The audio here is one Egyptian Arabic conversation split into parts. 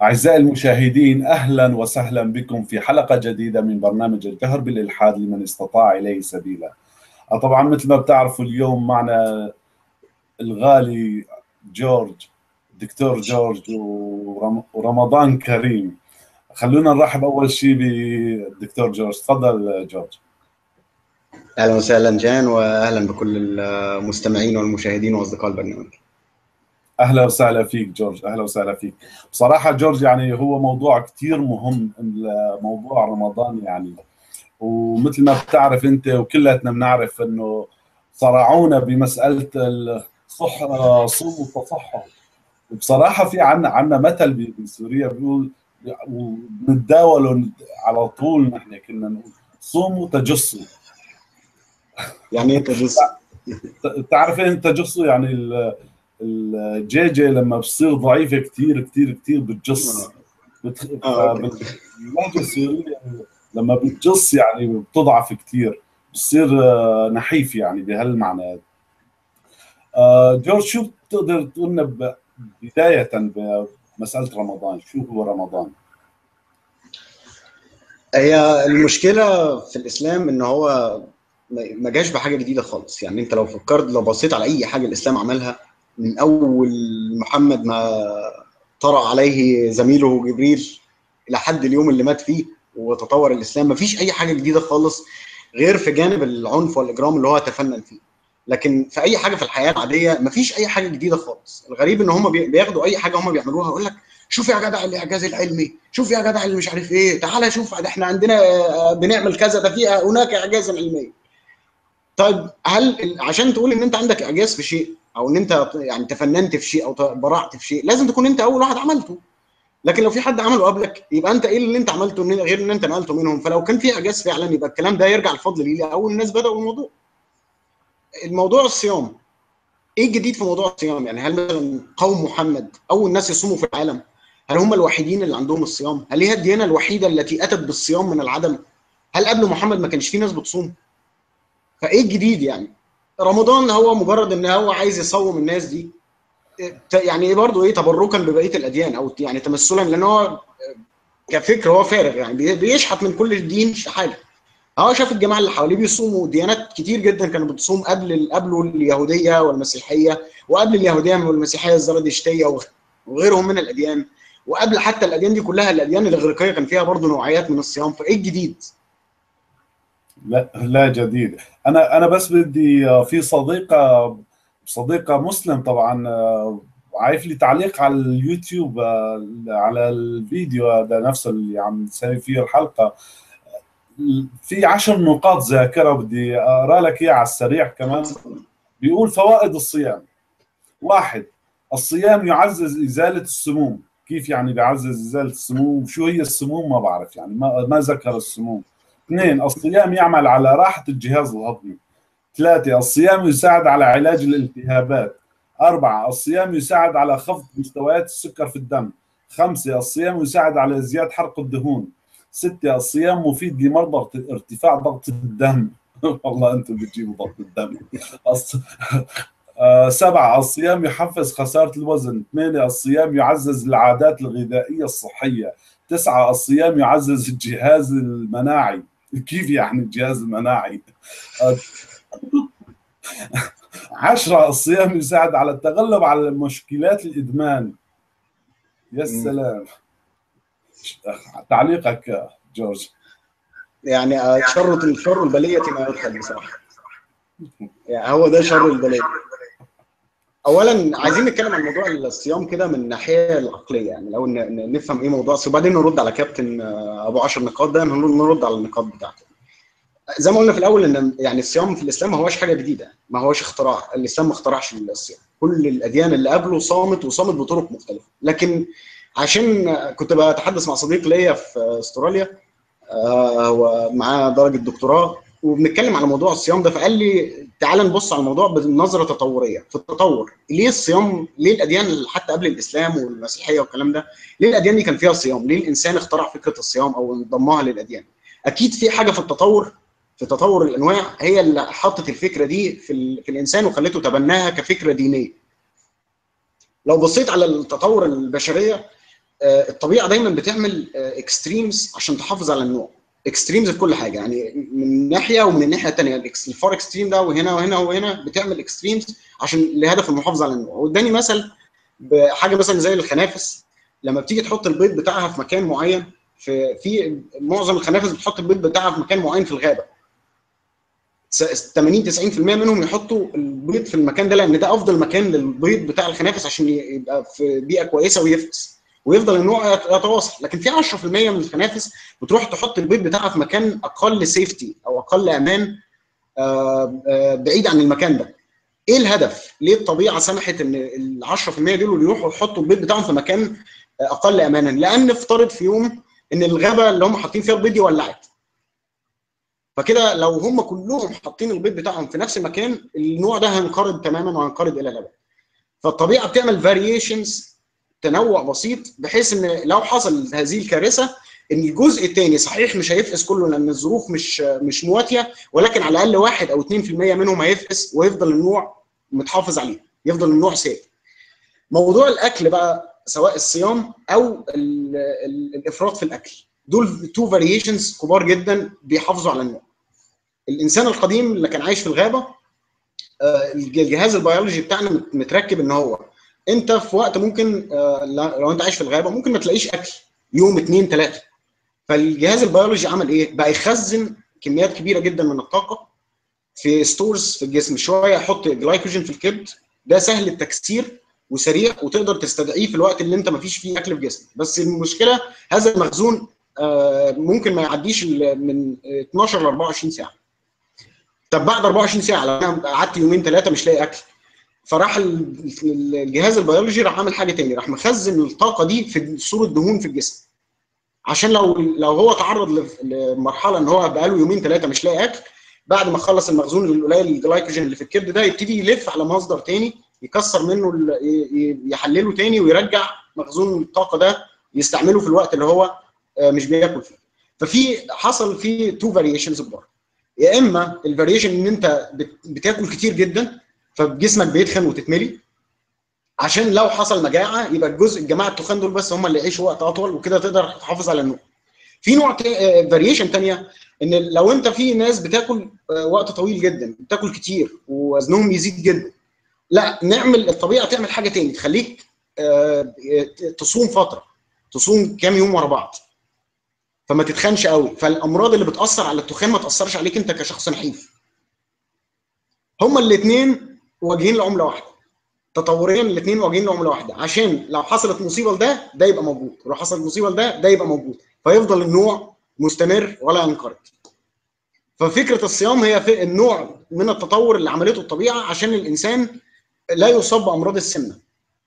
أعزائي المشاهدين أهلا وسهلا بكم في حلقة جديدة من برنامج الجهر بالإلحاد لمن استطاع إليه سبيلا طبعا مثل ما بتعرفوا اليوم معنا الغالي جورج دكتور جورج ورمضان كريم خلونا نرحب أول شيء بالدكتور جورج تفضل جورج اهلا وسهلا جان واهلا بكل المستمعين والمشاهدين واصدقاء البرنامج اهلا وسهلا فيك جورج اهلا وسهلا فيك بصراحه جورج يعني هو موضوع كثير مهم موضوع رمضان يعني ومثل ما بتعرف انت وكلاتنا بنعرف انه صرعونا بمساله الصح صوم وتصحح وبصراحه في عنا عنا مثل بسوريا بيقول وبنتداوله على طول نحن كنا نقول صوموا تجسوا يعني ايه تجسوا؟ تعرف انت تجسوا يعني الجيجي لما بتصير ضعيفه كثير كثير كثير بتجص بتخ... باللهجه السوريه لما بتجص يعني بتضعف كثير بتصير نحيف يعني بهالمعنى جورج شو بتقدر تقول لنا بدايه بمساله رمضان شو هو رمضان؟ هي المشكله في الاسلام ان هو ما جاش بحاجه جديده خالص يعني انت لو فكرت لو بصيت على اي حاجه الاسلام عملها من اول محمد ما طرأ عليه زميله جبريل الى حد اليوم اللي مات فيه وتطور الاسلام مفيش اي حاجه جديده خالص غير في جانب العنف والاجرام اللي هو تفنن فيه لكن في اي حاجه في الحياه العاديه مفيش اي حاجه جديده خالص الغريب ان هم بياخدوا اي حاجه هم بيعملوها يقول لك شوف يا جدع الاعجاز العلمي شوف يا جدع اللي مش عارف ايه تعالى شوف ده احنا عندنا بنعمل كذا ده في هناك اعجاز علمي طيب هل عشان تقول ان انت عندك اعجاز في شيء او ان انت يعني تفننت في شيء او برعت في شيء لازم تكون انت اول واحد عملته لكن لو في حد عمله قبلك يبقى انت ايه اللي انت عملته غير ان انت نقلته منهم فلو كان في اعجاز فعلا يبقى الكلام ده يرجع الفضل ليه اول الناس بداوا الموضوع الموضوع الصيام ايه الجديد في موضوع الصيام يعني هل مثلا قوم محمد اول ناس يصوموا في العالم هل هم الوحيدين اللي عندهم الصيام هل هي الديانه الوحيده التي اتت بالصيام من العدم هل قبل محمد ما كانش في ناس بتصوم فايه الجديد يعني رمضان هو مجرد ان هو عايز يصوم الناس دي يعني ايه برضه ايه تبركا ببقيه الاديان او يعني تمثلا لان هو كفكر هو فارغ يعني بيشحت من كل دين حاجه هو شاف الجماعه اللي حواليه بيصوموا ديانات كتير جدا كانت بتصوم قبل قبله اليهوديه والمسيحيه وقبل اليهوديه والمسيحيه الزرادشتيه وغيرهم من الاديان وقبل حتى الاديان دي كلها الاديان الاغريقيه كان فيها برضه نوعيات من الصيام فايه الجديد؟ لا لا جديد انا انا بس بدي في صديقه صديقه مسلم طبعا عارف لي تعليق على اليوتيوب على الفيديو هذا نفسه اللي عم نسوي فيه الحلقه في عشر نقاط ذاكره بدي اقرا لك اياها على السريع كمان بيقول فوائد الصيام واحد الصيام يعزز ازاله السموم كيف يعني بيعزز ازاله السموم شو هي السموم ما بعرف يعني ما ما ذكر السموم اثنين الصيام يعمل على راحة الجهاز الهضمي ثلاثة الصيام يساعد على علاج الالتهابات أربعة الصيام يساعد على خفض مستويات السكر في الدم خمسة الصيام يساعد على زيادة حرق الدهون ستة الصيام مفيد لمرضى ارتفاع ضغط الدم والله أنتم بتجيبوا ضغط الدم سبعة الصيام يحفز خسارة الوزن ثمانية الصيام يعزز العادات الغذائية الصحية تسعة الصيام يعزز الجهاز المناعي كيف يعني الجهاز المناعي عشرة الصيام يساعد على التغلب على مشكلات الإدمان يا سلام تعليقك جورج يعني شر شر البلية ما يدخل بصراحة يعني هو ده شر البلية اولا عايزين نتكلم عن موضوع الصيام كده من الناحيه العقليه يعني لو نفهم ايه موضوع الصيام وبعدين نرد على كابتن ابو 10 نقاط ده نرد على النقاط بتاعته زي ما قلنا في الاول ان يعني الصيام في الاسلام ما هوش حاجه جديده ما هوش اختراع الاسلام ما اخترعش الصيام كل الاديان اللي قبله صامت وصامت بطرق مختلفه لكن عشان كنت بتحدث مع صديق ليا في استراليا هو معاه درجه دكتوراه وبنتكلم على موضوع الصيام ده فقال لي تعال نبص على الموضوع بنظره تطوريه في التطور ليه الصيام ليه الاديان حتى قبل الاسلام والمسيحيه والكلام ده ليه الاديان دي كان فيها صيام ليه الانسان اخترع فكره الصيام او ضمها للاديان اكيد في حاجه في التطور في تطور الانواع هي اللي حطت الفكره دي في, في الانسان وخلته تبناها كفكره دينيه لو بصيت على التطور البشريه الطبيعه دايما بتعمل اكستريمز عشان تحافظ على النوع اكستريمز في كل حاجه يعني من ناحيه ومن الناحيه الثانيه الفار اكستريم ده وهنا وهنا وهنا بتعمل اكستريمز عشان لهدف المحافظه على النوع واداني مثل بحاجه مثلا زي الخنافس لما بتيجي تحط البيض بتاعها في مكان معين في في معظم الخنافس بتحط البيض بتاعها في مكان معين في الغابه 80 90% منهم يحطوا البيض في المكان ده لان ده افضل مكان للبيض بتاع الخنافس عشان يبقى في بيئه كويسه ويفقس ويفضل النوع يتواصل لكن في 10% من الخنافس بتروح تحط البيض بتاعها في مكان اقل سيفتي او اقل امان بعيد عن المكان ده ايه الهدف؟ ليه الطبيعه سمحت ان ال 10% دول يروحوا يحطوا البيض بتاعهم في مكان اقل امانا؟ لان افترض في يوم ان الغابه اللي هم حاطين فيها البيض دي ولعت. فكده لو هم كلهم حاطين البيض بتاعهم في نفس المكان النوع ده هينقرض تماما وهينقرض الى الابد. فالطبيعه بتعمل فاريشنز تنوع بسيط بحيث ان لو حصل هذه الكارثه ان الجزء الثاني صحيح مش هيفقس كله لان الظروف مش مش مواتيه ولكن على الاقل 1 او 2% منهم هيفقس ويفضل النوع متحافظ عليه يفضل النوع سيف موضوع الاكل بقى سواء الصيام او ال ال الافراط في الاكل دول تو فاريشنز كبار جدا بيحافظوا على النوع الانسان القديم اللي كان عايش في الغابه الجهاز البيولوجي بتاعنا متركب ان هو انت في وقت ممكن لو انت عايش في الغابه ممكن ما تلاقيش اكل يوم اثنين ثلاثه فالجهاز البيولوجي عمل ايه؟ بقى يخزن كميات كبيره جدا من الطاقه في ستورز في الجسم شويه يحط جلايكوجين في الكبد ده سهل التكسير وسريع وتقدر تستدعيه في الوقت اللي انت ما فيش فيه اكل في جسمك بس المشكله هذا المخزون ممكن ما يعديش من 12 ل 24 ساعه طب بعد 24 ساعه لو انا قعدت يومين ثلاثه مش لاقي اكل فراح الجهاز البيولوجي راح عامل حاجه تاني راح مخزن الطاقه دي في صوره دهون في الجسم عشان لو لو هو تعرض لمرحله ان هو بقاله يومين ثلاثه مش لاقي اكل بعد ما خلص المخزون القليل الجلايكوجين اللي في الكبد ده يبتدي يلف على مصدر تاني يكسر منه يحلله تاني ويرجع مخزون الطاقه ده يستعمله في الوقت اللي هو مش بياكل فيه ففي حصل في تو فاريشنز كبار يا اما الفاريشن ان انت بتاكل كتير جدا فجسمك بيتخن وتتملي عشان لو حصل مجاعه يبقى الجزء الجماعه التخان دول بس هم اللي يعيشوا وقت اطول وكده تقدر تحافظ على النوع. في نوع فاريشن ثانيه ان لو انت في ناس بتاكل وقت طويل جدا بتاكل كتير ووزنهم يزيد جدا لا نعمل الطبيعه تعمل حاجه تاني تخليك تصوم فتره تصوم كام يوم ورا بعض فما تتخنش قوي فالامراض اللي بتاثر على التخان ما تاثرش عليك انت كشخص نحيف هما الاثنين واجهين لعمله واحده تطوريا الاثنين واجهين لعمله واحده عشان لو حصلت مصيبه لده ده يبقى موجود ولو حصلت مصيبه لده ده يبقى موجود فيفضل النوع مستمر ولا ينقرض ففكره الصيام هي في النوع من التطور اللي عملته الطبيعه عشان الانسان لا يصاب بامراض السمنه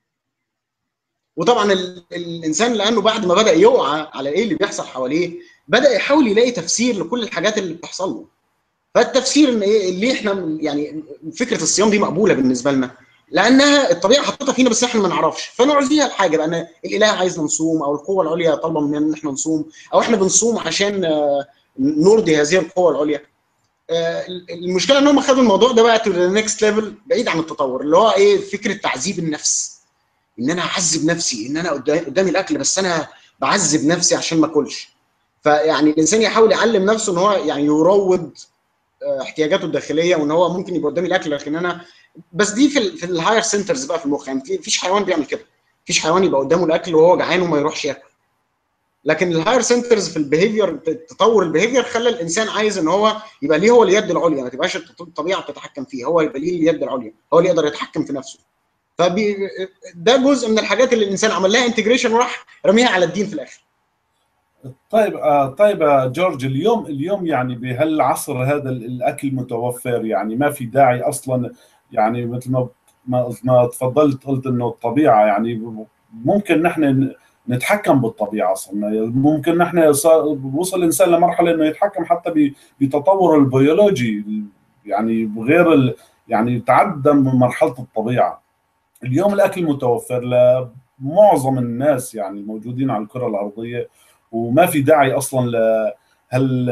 وطبعا الانسان لانه بعد ما بدا يوعى على ايه اللي بيحصل حواليه بدا يحاول يلاقي تفسير لكل الحاجات اللي بتحصل له فالتفسير ان ايه اللي احنا يعني فكره الصيام دي مقبوله بالنسبه لنا لانها الطبيعه حطتها فينا بس احنا ما نعرفش فنعزيها الحاجه بان الاله عايزنا نصوم او القوه العليا طالبه مننا ان احنا نصوم او احنا بنصوم عشان نرضي هذه القوه العليا المشكله ان هم خدوا الموضوع ده بقى تو ذا نكست ليفل بعيد عن التطور اللي هو ايه فكره تعذيب النفس ان انا اعذب نفسي ان انا قدامي الاكل بس انا بعذب نفسي عشان ما اكلش فيعني الانسان يحاول يعلم نفسه ان هو يعني يروض احتياجاته الداخليه وان هو ممكن يبقى قدامي الاكل لكن انا بس دي في ال في الهاير سنترز بقى في المخ يعني مفيش حيوان بيعمل كده مفيش حيوان يبقى قدامه الاكل وهو جعان وما يروحش ياكل لكن الهاير سنترز في البيهيفير تطور البيهيفير خلى الانسان عايز ان هو يبقى ليه هو اليد العليا ما تبقاش الطبيعه بتتحكم فيه هو يبقى ليه اليد العليا هو اللي يقدر يتحكم في نفسه فبي ده جزء من الحاجات اللي الانسان عمل لها انتجريشن وراح رميها على الدين في الاخر طيب آه طيب آه جورج اليوم اليوم يعني بهالعصر هذا الاكل متوفر يعني ما في داعي اصلا يعني مثل ما ما, ما تفضلت قلت انه الطبيعه يعني ممكن نحن نتحكم بالطبيعه صرنا ممكن نحن وصل الانسان لمرحله انه يتحكم حتى بتطور البيولوجي يعني غير يعني تعدى من مرحله الطبيعه اليوم الاكل متوفر لمعظم الناس يعني الموجودين على الكره الارضيه وما في داعي اصلا لهال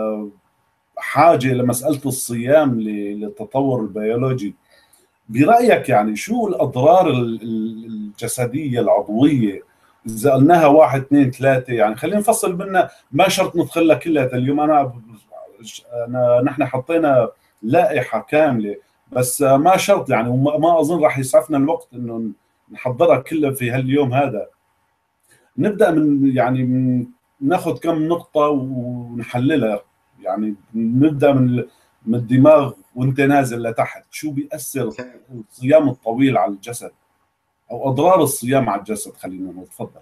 حاجه لمساله الصيام للتطور البيولوجي برايك يعني شو الاضرار الجسديه العضويه اذا قلناها واحد اثنين ثلاثه يعني خلينا نفصل منها ما شرط ندخلها كلها اليوم انا انا نحن حطينا لائحه كامله بس ما شرط يعني وما اظن راح يسعفنا الوقت انه نحضرها كلها في هاليوم هذا نبدا من يعني من ناخذ كم نقطه ونحللها يعني نبدا من من الدماغ وانت نازل لتحت شو بيأثر الصيام الطويل على الجسد او اضرار الصيام على الجسد خلينا نقول تفضل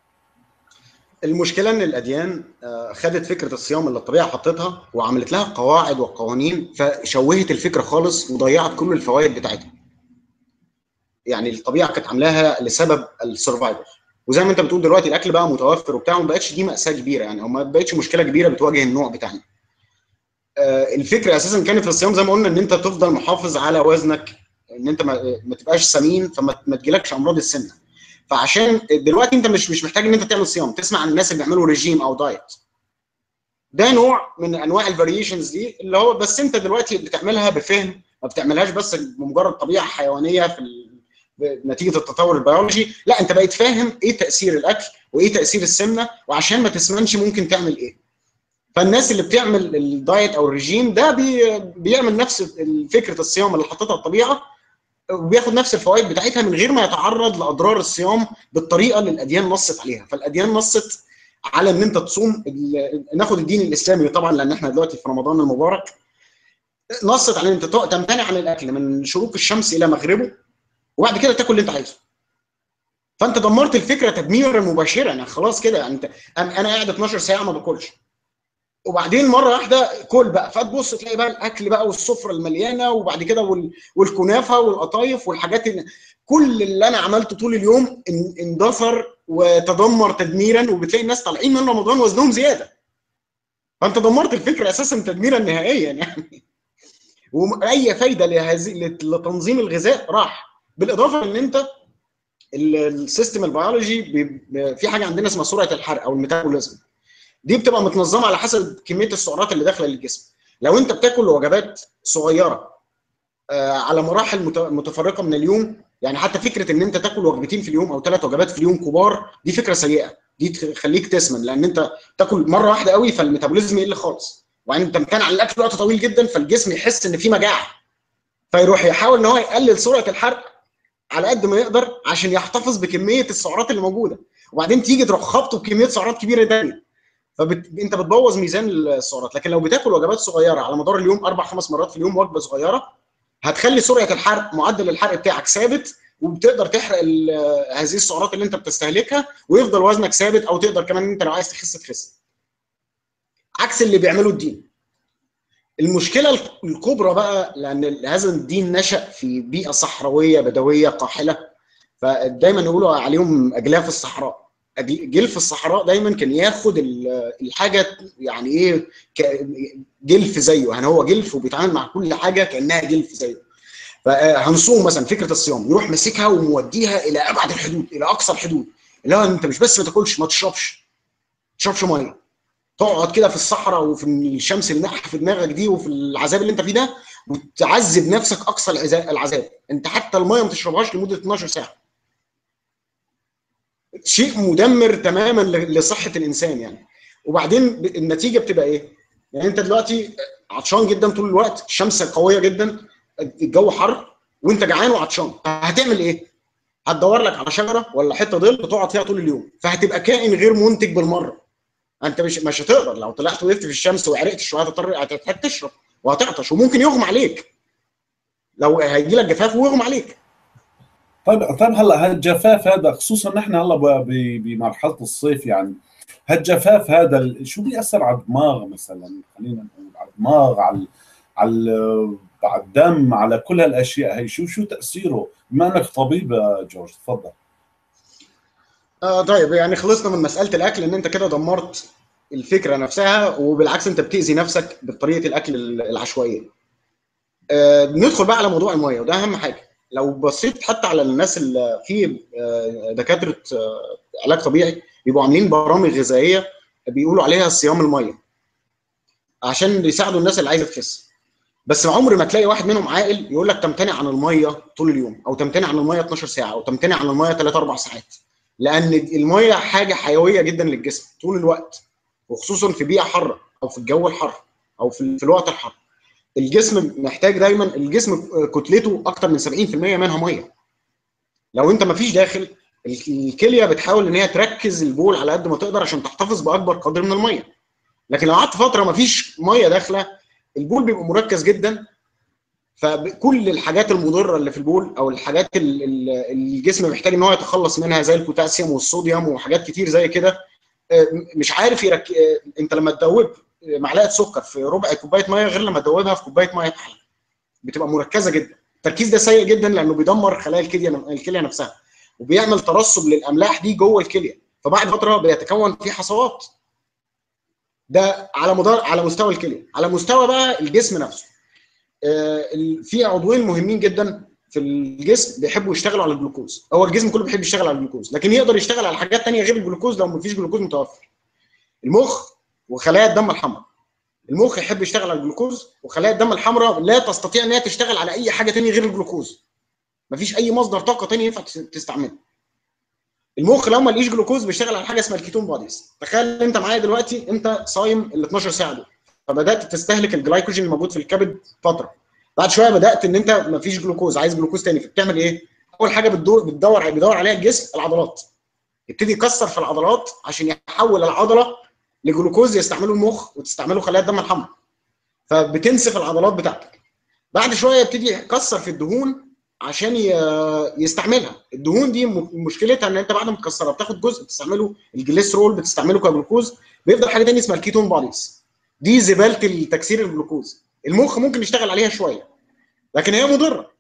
المشكله ان الاديان آه، خدت فكره الصيام اللي الطبيعه حطتها وعملت لها قواعد وقوانين فشوهت الفكره خالص وضيعت كل الفوائد بتاعتها يعني الطبيعه كانت عاملاها لسبب السرفايفل وزي ما انت بتقول دلوقتي الاكل بقى متوفر وبتاع وما بقتش دي ماساه كبيره يعني او ما بقتش مشكله كبيره بتواجه النوع بتاعنا آه، الفكره اساسا كانت في الصيام زي ما قلنا ان انت تفضل محافظ على وزنك ان انت ما تبقاش سمين فما تجيلكش امراض السمنه فعشان دلوقتي انت مش مش محتاج ان انت تعمل صيام تسمع عن الناس اللي بيعملوا ريجيم او دايت ده نوع من انواع الفاريشنز دي اللي هو بس انت دلوقتي بتعملها بفهم ما بتعملهاش بس بمجرد طبيعه حيوانيه في نتيجه التطور البيولوجي لا انت بقيت فاهم ايه تاثير الاكل وايه تاثير السمنه وعشان ما تسمنش ممكن تعمل ايه فالناس اللي بتعمل الدايت او الرجيم ده بي بيعمل نفس فكره الصيام اللي حطتها الطبيعه وبياخد نفس الفوائد بتاعتها من غير ما يتعرض لاضرار الصيام بالطريقه اللي الاديان نصت عليها فالاديان نصت على ان انت تصوم ناخد الدين الاسلامي طبعا لان احنا دلوقتي في رمضان المبارك نصت على ان انت تمتنع عن الاكل من شروق الشمس الى مغربه وبعد كده تاكل اللي انت عايزه فانت دمرت الفكره تدميرا مباشرا يعني خلاص كده يعني انت انا قاعد 12 ساعه ما باكلش وبعدين مره واحده كل بقى فتبص تلاقي بقى الاكل بقى والسفره المليانه وبعد كده والكنافه والقطايف والحاجات اللي كل اللي انا عملته طول اليوم اندثر وتدمر تدميرا وبتلاقي الناس طالعين من رمضان وزنهم زياده فانت دمرت الفكره اساسا تدميرا نهائيا يعني واي فايده لهذه لتنظيم الغذاء راح بالاضافه ان انت السيستم البيولوجي في حاجه عندنا اسمها سرعه الحرق او الميتابوليزم دي بتبقى متنظمه على حسب كميه السعرات اللي داخله للجسم لو انت بتاكل وجبات صغيره آه، على مراحل متفرقه من اليوم يعني حتى فكره ان انت تاكل وجبتين في اليوم او ثلاث وجبات في اليوم كبار دي فكره سيئه دي تخليك تسمن لان انت تاكل مره واحده قوي فالميتابوليزم يقل خالص وبعدين انت مكان على الاكل وقت طويل جدا فالجسم يحس ان في مجاعه فيروح يحاول ان هو يقلل سرعه الحرق على قد ما يقدر عشان يحتفظ بكميه السعرات اللي موجوده وبعدين تيجي تروح خبطه بكميه سعرات كبيره ثانيه فانت بتبوظ ميزان السعرات لكن لو بتاكل وجبات صغيره على مدار اليوم اربع خمس مرات في اليوم وجبه صغيره هتخلي سرعه الحرق معدل الحرق بتاعك ثابت وبتقدر تحرق هذه السعرات اللي انت بتستهلكها ويفضل وزنك ثابت او تقدر كمان انت لو عايز تخس تخس عكس اللي بيعمله الدين المشكله الكبرى بقى لان هذا الدين نشا في بيئه صحراويه بدويه قاحله فدايما يقولوا عليهم اجلاف الصحراء جلف الصحراء دايما كان ياخد الحاجه يعني ايه جلف زيه يعني هو جلف وبيتعامل مع كل حاجه كانها جلف زيه فهنصوم مثلا فكره الصيام يروح ماسكها وموديها الى ابعد الحدود الى اقصى الحدود اللي هو انت مش بس ما تاكلش ما تشربش ما تشربش ميه تقعد كده في الصحراء وفي الشمس اللي في دماغك دي وفي العذاب اللي انت فيه ده وتعذب نفسك اقصى العذاب انت حتى الميه ما تشربهاش لمده 12 ساعه شيء مدمر تماما لصحه الانسان يعني وبعدين النتيجه بتبقى ايه؟ يعني انت دلوقتي عطشان جدا طول الوقت الشمس قويه جدا الجو حر وانت جعان وعطشان هتعمل ايه؟ هتدور لك على شجره ولا حته ظل تقعد فيها طول اليوم فهتبقى كائن غير منتج بالمره انت مش مش هتقدر لو طلعت وقفت في الشمس وعرقت شويه هتضطر هتحتاج تشرب وهتعطش وممكن يغمى عليك لو هيجي لك جفاف ويغمى عليك طيب طيب هلا هالجفاف هذا خصوصا نحن هلا بمرحله الصيف يعني هالجفاف هذا شو بيأثر على الدماغ مثلا خلينا نقول على الدماغ على على على الدم على كل هالاشياء هي شو شو تاثيره بما انك طبيب جورج تفضل آه طيب يعني خلصنا من مساله الاكل ان انت كده دمرت الفكره نفسها وبالعكس انت بتاذي نفسك بطريقه الاكل العشوائيه. آه ندخل بقى على موضوع الميه وده اهم حاجه. لو بصيت حتى على الناس اللي في آه دكاتره آه علاج طبيعي بيبقوا عاملين برامج غذائيه بيقولوا عليها صيام الميه. عشان يساعدوا الناس اللي عايزه تخس. بس عمر ما تلاقي واحد منهم عاقل يقول لك تمتنع عن الميه طول اليوم او تمتنع عن الميه 12 ساعه او تمتنع عن الميه 3 4 ساعات. لان الميه حاجه حيويه جدا للجسم طول الوقت وخصوصا في بيئه حاره او في الجو الحر او في, في الوقت الحر الجسم محتاج دايما الجسم كتلته اكتر من 70% منها ميه لو انت ما فيش داخل الكليه بتحاول ان هي تركز البول على قد ما تقدر عشان تحتفظ باكبر قدر من الميه لكن لو قعدت فتره ما فيش ميه داخله البول بيبقى مركز جدا فكل الحاجات المضره اللي في البول او الحاجات اللي الجسم محتاج ان هو يتخلص منها زي البوتاسيوم والصوديوم وحاجات كتير زي كده مش عارف يرك... انت لما تدوب معلقه سكر في ربع كوبايه ميه غير لما تدوبها في كوبايه ميه حلة بتبقى مركزه جدا التركيز ده سيء جدا لانه بيدمر خلايا الكليه الكليه نفسها وبيعمل ترسب للاملاح دي جوه الكليه فبعد فتره بيتكون في حصوات ده على مدار على مستوى الكليه على مستوى بقى الجسم نفسه آه في عضوين مهمين جدا في الجسم بيحبوا يشتغلوا على الجلوكوز هو الجسم كله بيحب يشتغل على الجلوكوز لكن يقدر يشتغل على حاجات ثانيه غير الجلوكوز لو مفيش جلوكوز متوفر المخ وخلايا الدم الحمراء المخ يحب يشتغل على الجلوكوز وخلايا الدم الحمراء لا تستطيع ان هي تشتغل على اي حاجه ثانيه غير الجلوكوز مفيش اي مصدر طاقه ثاني ينفع تستعمله المخ لو ما لقيش جلوكوز بيشتغل على حاجه اسمها الكيتون بوديز تخيل انت معايا دلوقتي انت صايم ال 12 ساعه دول فبدات تستهلك الجلايكوجين الموجود في الكبد فتره بعد شويه بدات ان انت ما فيش جلوكوز عايز جلوكوز تاني فبتعمل ايه اول حاجه بتدور بتدور بيدور عليها الجسم العضلات يبتدي يكسر في العضلات عشان يحول العضله لجلوكوز يستعمله المخ وتستعمله خلايا الدم الحمراء فبتنسف العضلات بتاعتك بعد شويه يبتدي يكسر في الدهون عشان يستعملها الدهون دي مشكلتها ان انت بعد ما تكسرها بتاخد جزء بتستعمله الجليسرول بتستعمله كجلوكوز بيفضل حاجه ثانيه اسمها الكيتون بوديز دي زباله تكسير الجلوكوز المخ ممكن يشتغل عليها شويه لكن هي مضره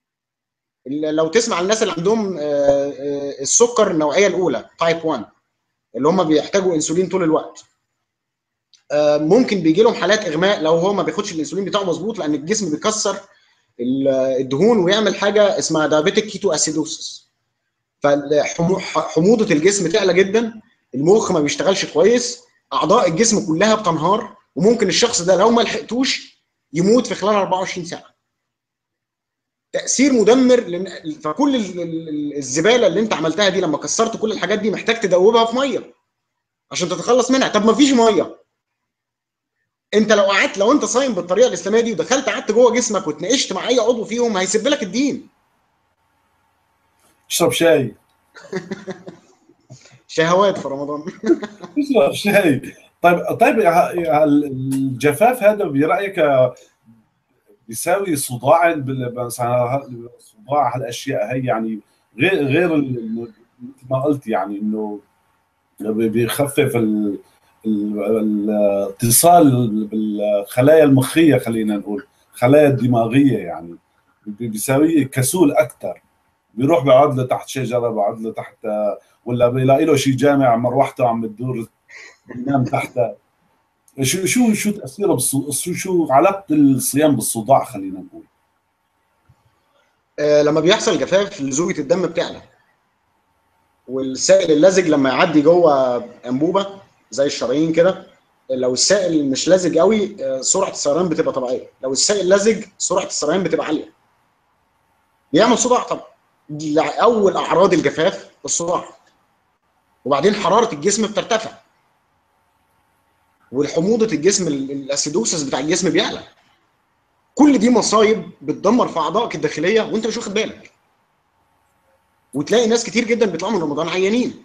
لو تسمع الناس اللي عندهم السكر النوعيه الاولى تايب 1 اللي هم بيحتاجوا انسولين طول الوقت ممكن بيجي لهم حالات اغماء لو هو ما بياخدش الانسولين بتاعه مظبوط لان الجسم بيكسر الدهون ويعمل حاجه اسمها دايابيتيك كيتو اسيدوسس فحموضه الجسم تعلى جدا المخ ما بيشتغلش كويس اعضاء الجسم كلها بتنهار وممكن الشخص ده لو ما لحقتوش يموت في خلال 24 ساعه تاثير مدمر لن... فكل الزباله اللي انت عملتها دي لما كسرت كل الحاجات دي محتاج تدوبها في ميه عشان تتخلص منها طب ما فيش ميه انت لو قعدت لو انت صايم بالطريقه الاسلاميه دي ودخلت قعدت جوه جسمك واتناقشت مع اي عضو فيهم هيسيب لك الدين اشرب شاي شهوات في رمضان اشرب شاي طيب طيب الجفاف هذا برايك بيساوي صداع مثلا صداع هالاشياء هي يعني غير غير مثل ما قلت يعني انه بيخفف الاتصال بالخلايا المخيه خلينا نقول خلايا الدماغيه يعني بيساويه كسول اكثر بيروح بيقعد له تحت شجره بيقعد له تحت ولا بيلاقي له شيء جامع مروحته عم بتدور بينام تحتها شو شو شو تاثيره بالصو... شو شو علاقه الصيام بالصداع خلينا نقول آه لما بيحصل جفاف لزوجة الدم بتعلى والسائل اللزج لما يعدي جوه انبوبه زي الشرايين كده لو السائل مش لزج قوي سرعه السريان بتبقى طبيعيه لو السائل لزج سرعه السريان بتبقى عاليه بيعمل صداع طبعا اول اعراض الجفاف الصداع وبعدين حراره الجسم بترتفع والحموضه الجسم الاسيدوسس بتاع الجسم بيعلى كل دي مصايب بتدمر في اعضائك الداخليه وانت مش واخد بالك وتلاقي ناس كتير جدا بيطلعوا من رمضان عيانين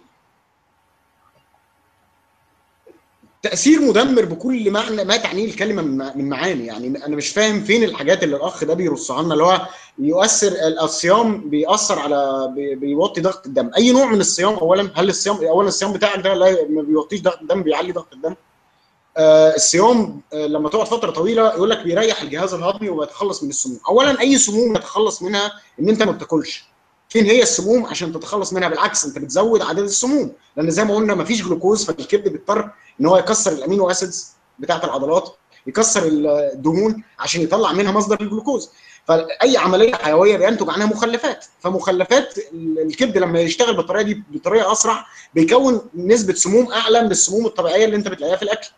تاثير مدمر بكل معنى ما تعنيه الكلمه من معاني يعني انا مش فاهم فين الحاجات اللي الاخ ده بيرصها لنا اللي هو يؤثر الصيام بيأثر على بيوطي ضغط الدم اي نوع من الصيام اولا هل الصيام اولا الصيام بتاعك ده لا ما بيوطيش ضغط الدم بيعلي ضغط الدم آه الصيام آه لما تقعد فتره طويله يقول لك بيريح الجهاز الهضمي وبيتخلص من السموم اولا اي سموم يتخلص منها ان انت ما بتاكلش فين هي السموم عشان تتخلص منها بالعكس انت بتزود عدد السموم لان زي ما قلنا ما فيش جلوكوز فالكبد بيضطر ان هو يكسر الامينو اسيدز بتاعه العضلات يكسر الدهون عشان يطلع منها مصدر الجلوكوز فاي عمليه حيويه بينتج عنها مخلفات فمخلفات الكبد لما يشتغل بالطريقه دي بطريقه اسرع بيكون نسبه سموم اعلى من السموم الطبيعيه اللي انت بتلاقيها في الاكل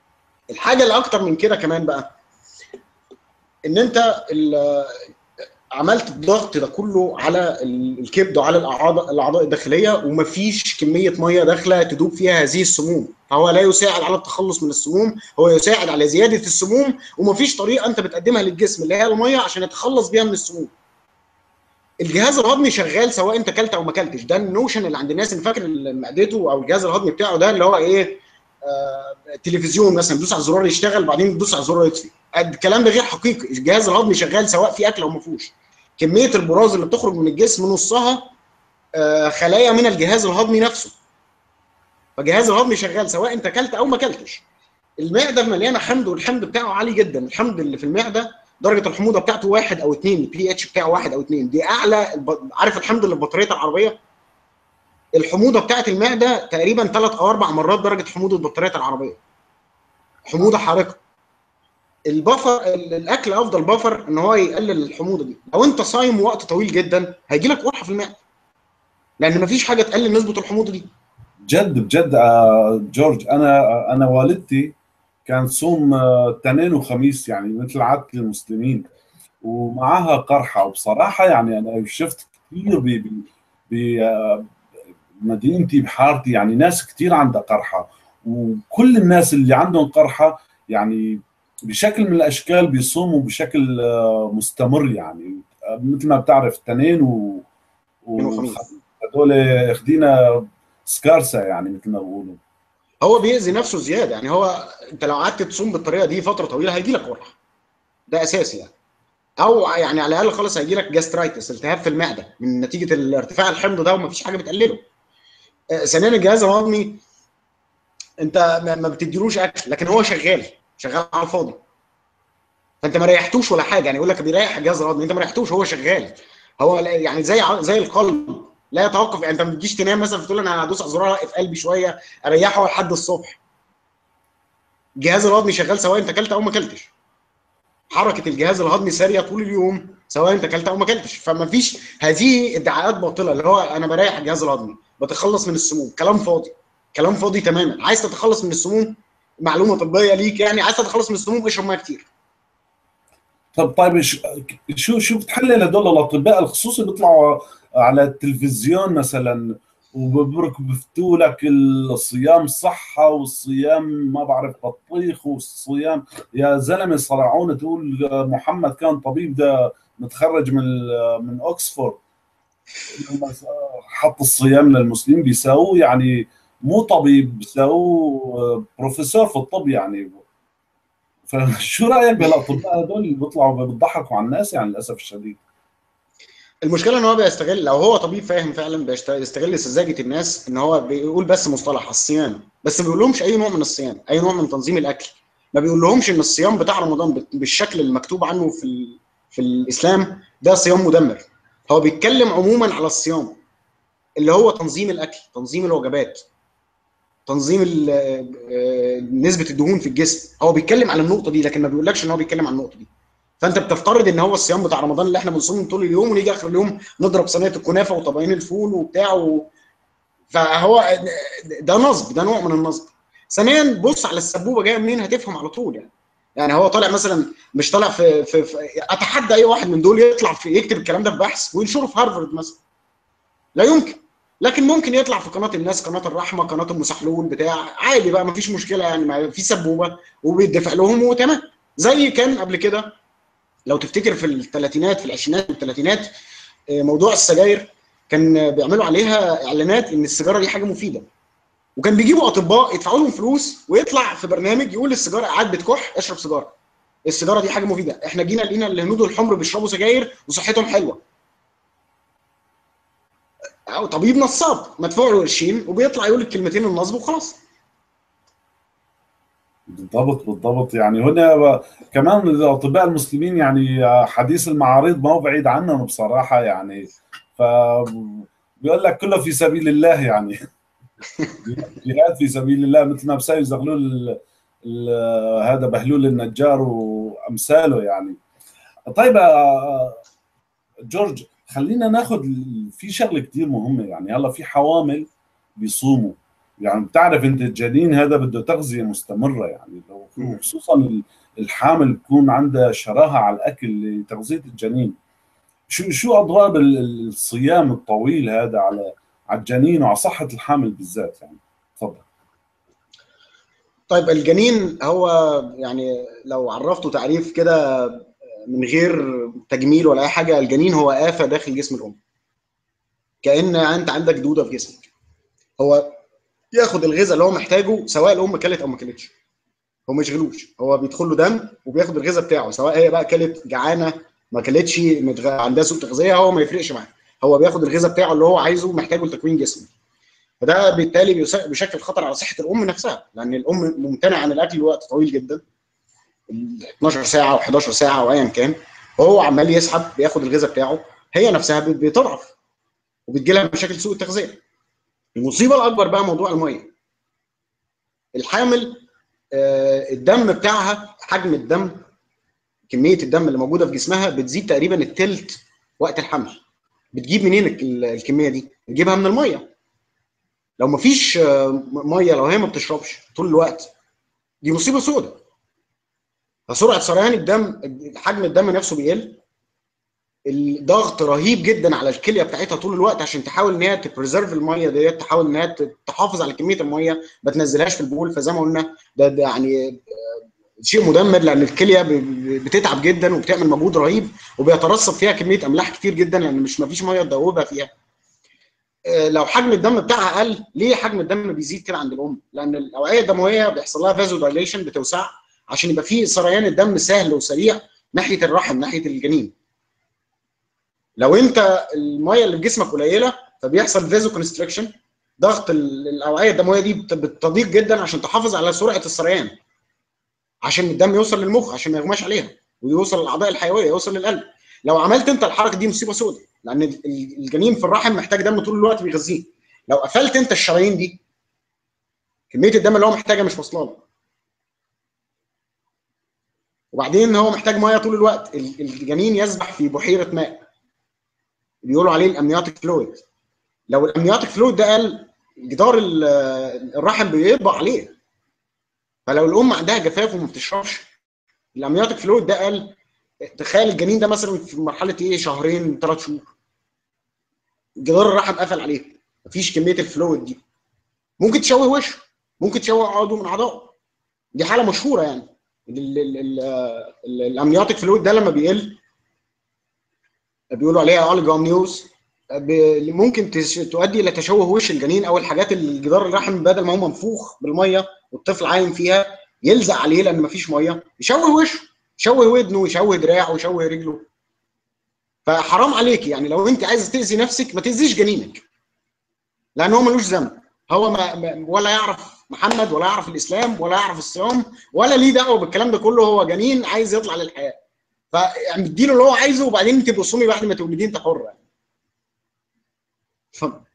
الحاجه اللي اكتر من كده كمان بقى ان انت عملت الضغط ده كله على الكبد وعلى الاعضاء الاعضاء الداخليه ومفيش كميه ميه داخله تدوب فيها هذه السموم فهو لا يساعد على التخلص من السموم هو يساعد على زياده السموم ومفيش طريقه انت بتقدمها للجسم اللي هي الميه عشان يتخلص بيها من السموم الجهاز الهضمي شغال سواء انت اكلت او ما اكلتش ده النوشن اللي عند الناس اللي فاكر معدته او الجهاز الهضمي بتاعه ده اللي هو ايه آه تلفزيون مثلا تدوس على الزرار يشتغل بعدين تدوس على الزرار يطفي الكلام ده غير حقيقي الجهاز الهضمي شغال سواء في اكل او ما فيهوش كميه البراز اللي بتخرج من الجسم نصها آه خلايا من الجهاز الهضمي نفسه فالجهاز الهضمي شغال سواء انت اكلت او ما اكلتش المعده مليانه حمض والحمض بتاعه عالي جدا الحمض اللي في المعده درجه الحموضه بتاعته واحد او اثنين البي اتش بتاعه واحد او اثنين دي اعلى عارف الحمض اللي في بطاريه العربيه الحموضه بتاعه المعده تقريبا ثلاث او اربع مرات درجه حموضه بطاريه العربيه حموضه حارقه البفر الاكل افضل بفر ان هو يقلل الحموضه دي لو انت صايم وقت طويل جدا هيجي لك قرحه في المعده لان مفيش حاجه تقلل نسبه الحموضه دي جد بجد آه جورج انا انا والدتي كان صوم اثنين وخميس يعني مثل عاده المسلمين ومعها قرحه وبصراحه يعني انا شفت كثير بمدينتي بحارتي يعني ناس كثير عندها قرحه وكل الناس اللي عندهم قرحه يعني بشكل من الاشكال بيصوموا بشكل مستمر يعني مثل ما بتعرف اثنين و هذول اخذينا سكارسه يعني مثل ما بقولوا هو بيأذي نفسه زياده يعني هو انت لو قعدت تصوم بالطريقه دي فتره طويله هيجي لك قرحه ده اساسي يعني او يعني على الاقل خالص هيجي لك جاسترايتس التهاب في المعده من نتيجه ارتفاع الحمض ده ومفيش حاجه بتقلله ثانيا الجهاز الهضمي انت ما بتديلوش اكل لكن هو شغال شغال على الفاضي فانت ما ريحتوش ولا حاجه يعني يقول لك بيريح الجهاز الهضمي انت ما ريحتوش هو شغال هو يعني زي زي القلب لا يتوقف يعني انت ما تجيش تنام مثلا فتقول انا هدوس على الزرار اوقف قلبي شويه اريحه لحد الصبح الجهاز الهضمي شغال سواء انت اكلت او ما اكلتش حركه الجهاز الهضمي ساريه طول اليوم سواء انت اكلت او ما اكلتش فما فيش هذه ادعاءات باطله اللي هو انا بريح الجهاز الهضمي بتخلص من السموم كلام فاضي كلام فاضي تماما عايز تتخلص من السموم معلومه طبيه ليك يعني عايز تتخلص من السموم اشرب ميه كتير طب طيب شو شو بتحلل هدول الاطباء الخصوصي بيطلعوا على التلفزيون مثلا وببرك بفتوا لك الصيام صحة والصيام ما بعرف بطيخ والصيام يا زلمة صرعون تقول محمد كان طبيب ده متخرج من من اوكسفورد حط الصيام للمسلمين بيساووه يعني مو طبيب بيساووه بروفيسور في الطب يعني فشو رايك بالاطباء هذول اللي بيطلعوا بيضحكوا على الناس يعني للاسف الشديد المشكله ان هو بيستغل لو هو طبيب فاهم فعلا بيستغل سذاجه الناس ان هو بيقول بس مصطلح الصيام بس ما بيقولهمش اي نوع من الصيام اي نوع من تنظيم الاكل ما بيقولهمش ان الصيام بتاع رمضان بالشكل المكتوب عنه في ال... في الاسلام ده صيام مدمر هو بيتكلم عموما على الصيام اللي هو تنظيم الاكل تنظيم الوجبات تنظيم نسبه الدهون في الجسم هو بيتكلم على النقطه دي لكن ما بيقولكش ان هو بيتكلم عن النقطه دي فانت بتفترض ان هو الصيام بتاع رمضان اللي احنا بنصومه طول اليوم ونيجي اخر اليوم نضرب صينيه الكنافه وطبقين الفول وبتاع و... فهو ده نصب ده نوع من النصب ثانيا بص على السبوبه جايه منين هتفهم على طول يعني يعني هو طالع مثلا مش طالع في, في, في اتحدى اي واحد من دول يطلع في يكتب الكلام ده في بحث وينشره في هارفارد مثلا لا يمكن لكن ممكن يطلع في قناه الناس قناه الرحمه قناه المسحلول بتاع عادي بقى مفيش مشكله يعني ما في سبوبه وبيدفع لهم وتمام زي كان قبل كده لو تفتكر في الثلاثينات في العشرينات والثلاثينات موضوع السجاير كان بيعملوا عليها اعلانات ان السيجاره دي حاجه مفيده وكان بيجيبوا اطباء يدفعوا لهم فلوس ويطلع في برنامج يقول للسيجاره قاعد بتكح اشرب سيجاره السيجاره دي حاجه مفيده احنا جينا لقينا الهنود الحمر بيشربوا سجاير وصحتهم حلوه او طبيب نصاب مدفوع له قرشين وبيطلع يقول الكلمتين النصب وخلاص بالضبط بالضبط يعني هنا كمان الاطباء المسلمين يعني حديث المعارض ما هو بعيد عنهم بصراحه يعني ف بيقول لك كله في سبيل الله يعني جهاد في سبيل الله مثل ما بساوي زغلول هذا بهلول النجار وامثاله يعني طيب جورج خلينا ناخذ في شغله كثير مهمه يعني هلا في حوامل بيصوموا يعني بتعرف انت الجنين هذا بده تغذيه مستمره يعني لو خصوصا الحامل بكون عندها شراهه على الاكل لتغذيه الجنين شو شو اضرار الصيام الطويل هذا على على الجنين وعلى صحه الحامل بالذات يعني تفضل طيب الجنين هو يعني لو عرفته تعريف كده من غير تجميل ولا اي حاجه الجنين هو آفة داخل جسم الام كأن انت عندك دوده في جسمك هو ياخد الغذاء اللي هو محتاجه سواء الام كلت او ما كلتش هو ما يشغلوش هو بيدخل له دم وبياخد الغذاء بتاعه سواء هي بقى كلت جعانه ما كلتش متغ... عندها سوء تغذيه هو ما يفرقش معاه هو بياخد الغذاء بتاعه اللي هو عايزه محتاجه لتكوين جسمه فده بالتالي بيشكل خطر على صحه الام نفسها لان الام ممتنعه عن الاكل لوقت طويل جدا 12 ساعه او 11 ساعه او ايا كان وهو عمال يسحب بياخد الغذاء بتاعه هي نفسها بتضعف وبتجي لها مشاكل سوء التغذيه المصيبه الاكبر بقى موضوع الميه الحامل الدم بتاعها حجم الدم كميه الدم اللي موجوده في جسمها بتزيد تقريبا الثلث وقت الحمل بتجيب منين الكميه دي بتجيبها من الميه لو ما فيش ميه لو هي ما بتشربش طول الوقت دي مصيبه سوداء فسرعه سريان الدم حجم الدم نفسه بيقل الضغط رهيب جدا على الكليه بتاعتها طول الوقت عشان تحاول ان هي تبريزرف الميه ديت تحاول ان هي تحافظ على كميه الميه ما تنزلهاش في البول فزي ما قلنا ده, ده يعني شيء مدمر لان الكليه بتتعب جدا وبتعمل مجهود رهيب وبيترسب فيها كميه املاح كتير جدا لان مش ما فيش ميه تدوبها فيها لو حجم الدم بتاعها قل ليه حجم الدم بيزيد كده عند الام لان الاوعيه الدمويه بيحصل لها فازو دايليشن بتوسع عشان يبقى فيه سريان الدم سهل وسريع ناحيه الرحم ناحيه الجنين لو انت الميه اللي في جسمك قليله فبيحصل فازو كونستريكشن ضغط الاوعيه الدمويه دي بتضيق جدا عشان تحافظ على سرعه السريان عشان الدم يوصل للمخ عشان ما يغماش عليها ويوصل للاعضاء الحيويه يوصل للقلب لو عملت انت الحركه دي مصيبه سوداء لان الجنين في الرحم محتاج دم طول الوقت بيغذيه لو قفلت انت الشرايين دي كميه الدم اللي هو محتاجها مش واصله له وبعدين هو محتاج ميه طول الوقت الجنين يسبح في بحيره ماء بيقولوا عليه الامنيوتيك فلويد لو الامنيوتيك فلويد ده قل جدار الرحم بيطبق عليه فلو الام عندها جفاف وما بتشربش الامنيوتيك فلويد ده قل تخيل الجنين ده مثلا في مرحله ايه شهرين ثلاث شهور جدار الرحم قفل عليه مفيش كميه الفلويد دي ممكن تشوه وشه ممكن تشوه عضو من اعضائه دي حاله مشهوره يعني الامنيوتيك فلويد ده لما بيقل بيقولوا عليها اوليجومنيوز ممكن تؤدي الى تشوه وش الجنين او الحاجات اللي جدار الرحم بدل ما هو منفوخ بالميه والطفل عايم فيها يلزق عليه لان مفيش ميه يشوه وشه يشوه ودنه يشوه دراعه يشوه رجله فحرام عليك يعني لو انت عايز تاذي نفسك ما تاذيش جنينك لان هو ملوش ذنب هو ما ولا يعرف محمد ولا يعرف الاسلام ولا يعرف الصيام ولا ليه دعوه بالكلام ده كله هو جنين عايز يطلع للحياه فيعني اديله اللي هو عايزه وبعدين انت تصومي بعد ما تولديه انت حره يعني اتفضل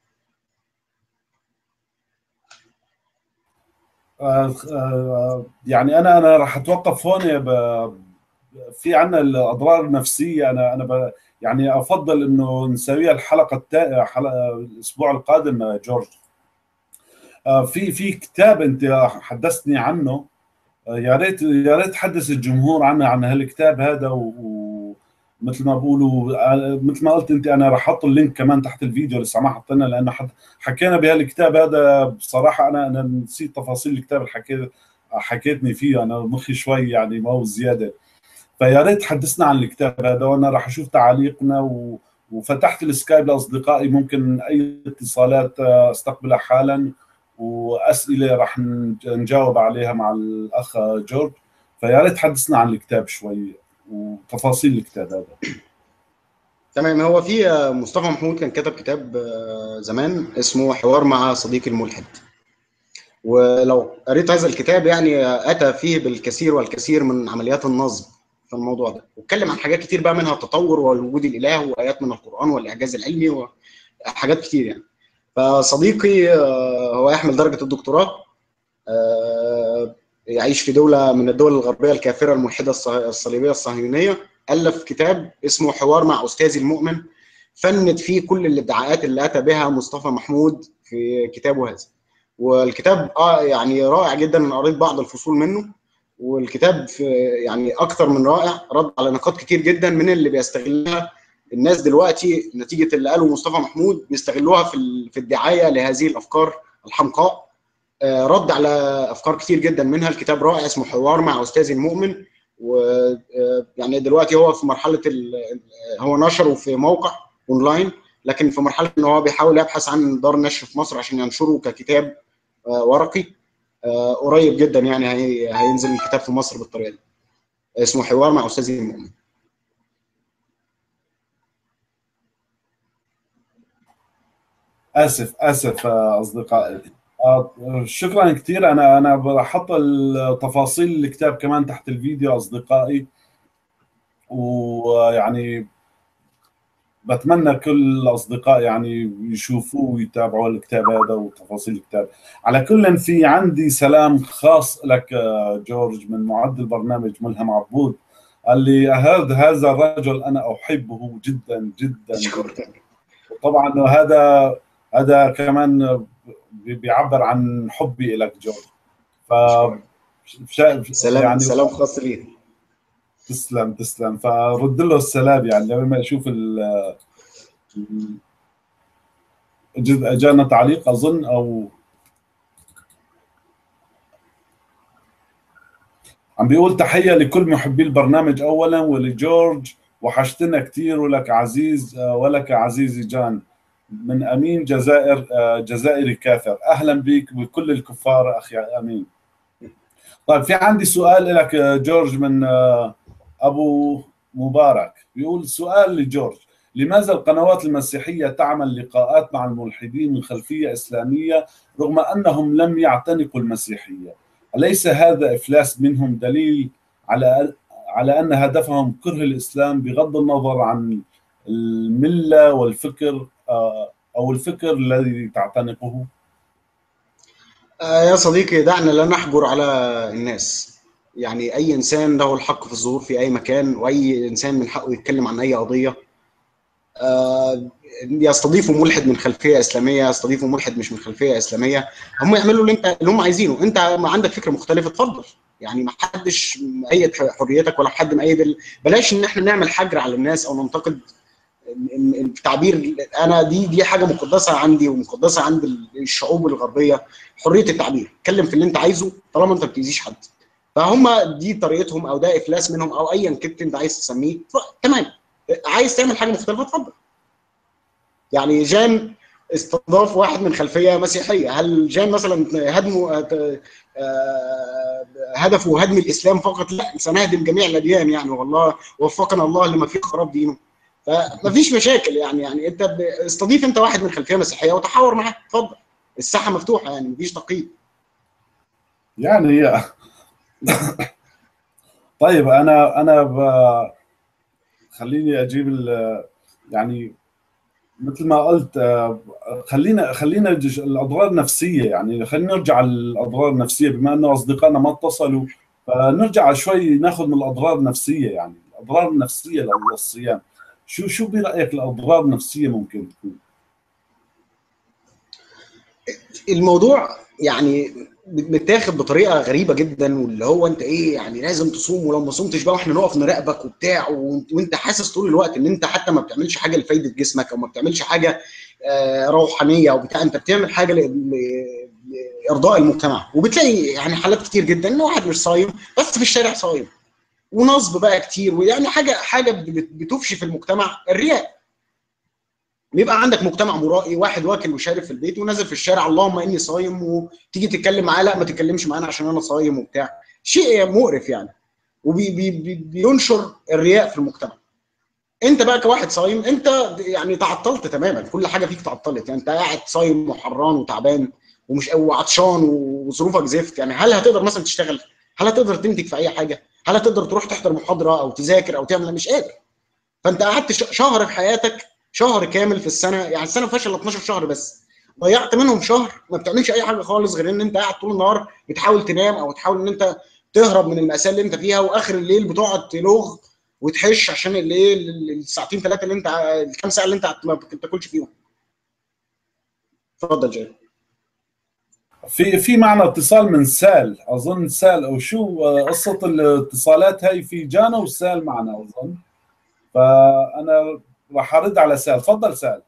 آه آه يعني انا انا راح اتوقف هون في عنا الاضرار النفسيه انا انا ب يعني افضل انه نسويها الحلقه التا... حلقة الاسبوع القادم جورج آه في في كتاب انت حدثتني عنه يا ريت يا ريت تحدث الجمهور عنه عن هالكتاب هذا ومثل ما بقولوا مثل ما قلت انت انا راح احط اللينك كمان تحت الفيديو اللي ما حطينا لانه حكينا بهالكتاب هذا بصراحه انا انا نسيت تفاصيل الكتاب اللي حكيت حكيتني فيه انا مخي شوي يعني ما هو زياده فيا ريت تحدثنا عن الكتاب هذا وانا راح اشوف تعاليقنا و... وفتحت السكايب لاصدقائي ممكن اي اتصالات استقبلها حالا واسئله راح نجاوب عليها مع الاخ جورج فيا ريت تحدثنا عن الكتاب شوي وتفاصيل الكتاب هذا تمام هو في مصطفى محمود كان كتب كتاب زمان اسمه حوار مع صديقي الملحد ولو قريت هذا الكتاب يعني اتى فيه بالكثير والكثير من عمليات النصب في الموضوع ده واتكلم عن حاجات كتير بقى منها التطور والوجود الاله وايات من القران والاعجاز العلمي وحاجات كتير يعني فصديقي هو يحمل درجه الدكتوراه يعيش في دوله من الدول الغربيه الكافره الملحده الصليبيه الصهيونيه الف كتاب اسمه حوار مع استاذي المؤمن فند فيه كل الادعاءات اللي اتى بها مصطفى محمود في كتابه هذا والكتاب اه يعني رائع جدا انا قريت بعض الفصول منه والكتاب في يعني اكثر من رائع رد على نقاط كتير جدا من اللي بيستغلها الناس دلوقتي نتيجه اللي قاله مصطفى محمود بيستغلوها في في الدعايه لهذه الافكار الحمقاء رد على افكار كتير جدا منها الكتاب رائع اسمه حوار مع استاذ المؤمن ويعني دلوقتي هو في مرحله هو نشره في موقع اونلاين لكن في مرحله ان هو بيحاول يبحث عن دار نشر في مصر عشان ينشره ككتاب ورقي قريب جدا يعني هينزل الكتاب في مصر بالطريقه دي اسمه حوار مع استاذ المؤمن اسف اسف اصدقائي شكرا كثير انا انا بحط التفاصيل الكتاب كمان تحت الفيديو اصدقائي ويعني بتمنى كل الاصدقاء يعني يشوفوه ويتابعوا الكتاب هذا وتفاصيل الكتاب على كل في عندي سلام خاص لك جورج من معد البرنامج ملهم عبود قال لي هذا هذا الرجل انا احبه جدا جدا, جداً. طبعا هذا هذا كمان بيعبر عن حبي لك جورج ف سلام يعني سلام خاص لي تسلم تسلم فرد له السلام يعني لما يشوف ال جانا تعليق اظن او عم بيقول تحيه لكل محبي البرنامج اولا ولجورج وحشتنا كثير ولك عزيز ولك عزيزي جان من امين جزائر جزائري كافر اهلا بك بكل الكفار اخي امين طيب في عندي سؤال لك جورج من ابو مبارك بيقول سؤال لجورج لماذا القنوات المسيحيه تعمل لقاءات مع الملحدين من خلفيه اسلاميه رغم انهم لم يعتنقوا المسيحيه اليس هذا افلاس منهم دليل على على ان هدفهم كره الاسلام بغض النظر عن المله والفكر او الفكر الذي تعتنقه يا صديقي دعنا لا نحجر على الناس يعني اي انسان له الحق في الظهور في اي مكان واي انسان من حقه يتكلم عن اي قضيه يستضيفوا ملحد من خلفيه اسلاميه يستضيفوا ملحد مش من خلفيه اسلاميه هم يعملوا اللي انت اللي هم عايزينه انت ما عندك فكره مختلفه اتفضل يعني ما حدش مأيد حريتك ولا حد مأيد بلاش ان احنا نعمل حجر على الناس او ننتقد التعبير انا دي دي حاجه مقدسه عندي ومقدسه عند الشعوب الغربيه حريه التعبير اتكلم في اللي انت عايزه طالما انت ما بتاذيش حد فهم دي طريقتهم او ده افلاس منهم او ايا كنت انت عايز تسميه تمام عايز تعمل حاجه مختلفه اتفضل يعني جان استضاف واحد من خلفيه مسيحيه هل جان مثلا هدمه هدفه هدم الاسلام فقط لا سنهدم جميع الاديان يعني والله وفقنا الله لما فيه خراب دينه فمفيش مشاكل يعني يعني انت استضيف انت واحد من خلفيه مسيحيه وتحاور معاه اتفضل الساحه مفتوحه يعني مفيش تقييد يعني طيب انا انا ب... خليني اجيب ال... يعني مثل ما قلت خلينا خلينا الاضرار النفسيه يعني خلينا نرجع للاضرار النفسيه بما انه اصدقائنا ما اتصلوا فنرجع شوي ناخذ من الاضرار النفسيه يعني الاضرار النفسيه للصيام شو شو برايك الاضرار النفسيه ممكن تكون؟ الموضوع يعني متاخد بطريقه غريبه جدا واللي هو انت ايه يعني لازم تصوم ولو ما صمتش بقى واحنا نقف نراقبك وبتاع وانت حاسس طول الوقت ان انت حتى ما بتعملش حاجه لفايده جسمك او ما بتعملش حاجه روحانيه او بتاع انت بتعمل حاجه لارضاء المجتمع وبتلاقي يعني حالات كتير جدا ان واحد مش صايم بس في الشارع صايم ونصب بقى كتير ويعني حاجه حاجه بتفشي في المجتمع الرياء بيبقى عندك مجتمع مرائي واحد واكل وشارب في البيت ونازل في الشارع اللهم اني صايم وتيجي تتكلم معاه لا ما تتكلمش معانا عشان انا صايم وبتاع شيء مقرف يعني وبينشر الرياء في المجتمع انت بقى كواحد صايم انت يعني تعطلت تماما كل حاجه فيك تعطلت يعني انت قاعد صايم وحران وتعبان ومش وعطشان وظروفك زفت يعني هل هتقدر مثلا تشتغل هل هتقدر تنتج في اي حاجه هل هتقدر تروح تحضر محاضره او تذاكر او تعمل مش قادر فانت قعدت شهر في حياتك شهر كامل في السنه يعني السنه ما فيهاش الا 12 شهر بس ضيعت منهم شهر ما بتعملش اي حاجه خالص غير ان انت قاعد طول النهار بتحاول تنام او تحاول ان انت تهرب من المأساة اللي انت فيها واخر الليل بتقعد تلوغ وتحش عشان الايه الساعتين ثلاثه اللي انت الكام ساعه اللي انت ما بتاكلش فيهم اتفضل جاي في في معنا اتصال من سال اظن سال او شو قصه الاتصالات هاي في جانا وسال معنا اظن فانا راح ارد على سال تفضل سال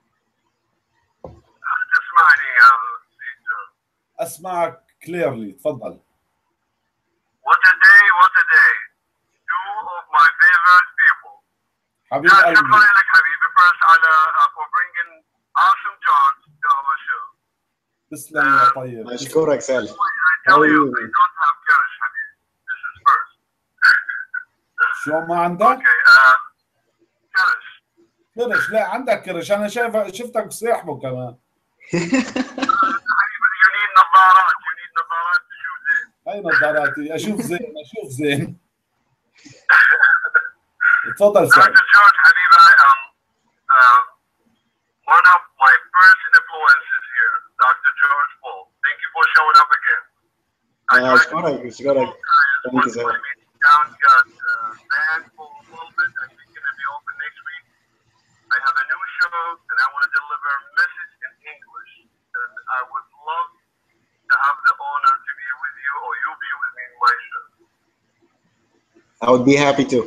تسمعني يا سيد اسمعك كليرلي تفضل What a day, what a day. Two of my favorite people. حبيب Yeah, شكرا قلبي لك حبيبي first على uh, for bringing awesome Johns to our show. تسلم يا طيب اشكرك سالم I tell you, Oh. I don't have courage, حبيبي. This is first. شو ما عندك؟ Okay, uh, courage. كرش لا عندك كرش انا شايف شفتك صيحبه كمان حبيبي, you need نظارات, you need نظارات تشوف زين. هاي نظاراتي اشوف زين اشوف زين تفضل سال Dr. George حبيبي, I am um, one of my first influences here, Dr. George Paul. Thank you for showing up again. I آه، tried اشكرك اشكرك Thank you, Once sir. my meeting down got uh, banned for a little bit. I think it's going to be open next week. I have a new show and I want to deliver a message in English. And I would love to have the honor to be with you or you be with me in my show. I would be happy to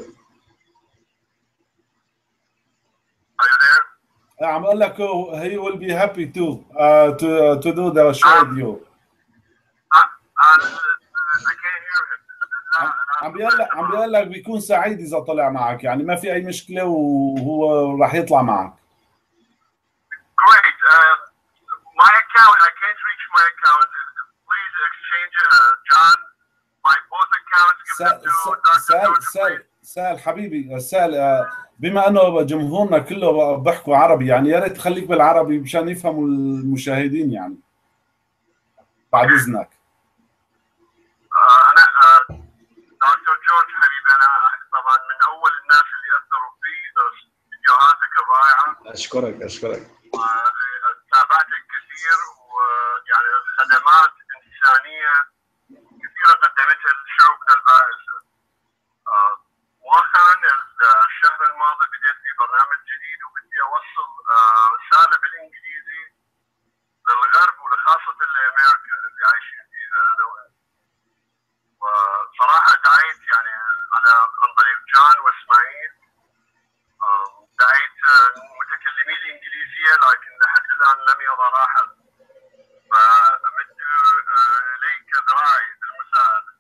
Are you there? عم اقول لك هو- he will be happy too uh, to to do the show with you I, I, I can't hear him. عم- عم بيقول لك عم بيقول لك بيكون سعيد اذا طلع معك يعني ما في اي مشكله وهو راح يطلع معك Great. Uh, my account, I can't reach my account. Please exchange, uh, John, my both accounts. Give them سال to سال Dr. سال George, سال, please. سال حبيبي سال آه، بما انه جمهورنا كله بيحكوا عربي يعني يا ريت تخليك بالعربي مشان يفهموا المشاهدين يعني بعد اذنك آه، انا آه، دكتور جورج حبيبي انا طبعا من اول الناس اللي اثروا في آه، فيديوهاتك الرائعه اشكرك اشكرك وتابعتك كثير ويعني خدمات انسانيه كثيره قدمتها لشعوبنا البائسه. آه، مؤخرا الشهر الماضي بديت في برنامج جديد وبدي اوصل آه، رساله بالانجليزي للغرب ولخاصه لامريكا اللي عايشين فيها انا وانت. وصراحه دعيت يعني على عن طريق جان واسماعيل آه، دعيت آه، متكلمي الانجليزيه لكن لحد الان لم يظهر احد فامد آه، اليك ذراعي بالمساعده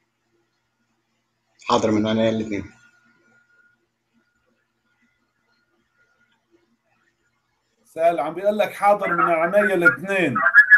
حاضر من عينيا الاثنين سال عم بيقول لك حاضر من عينيا الاثنين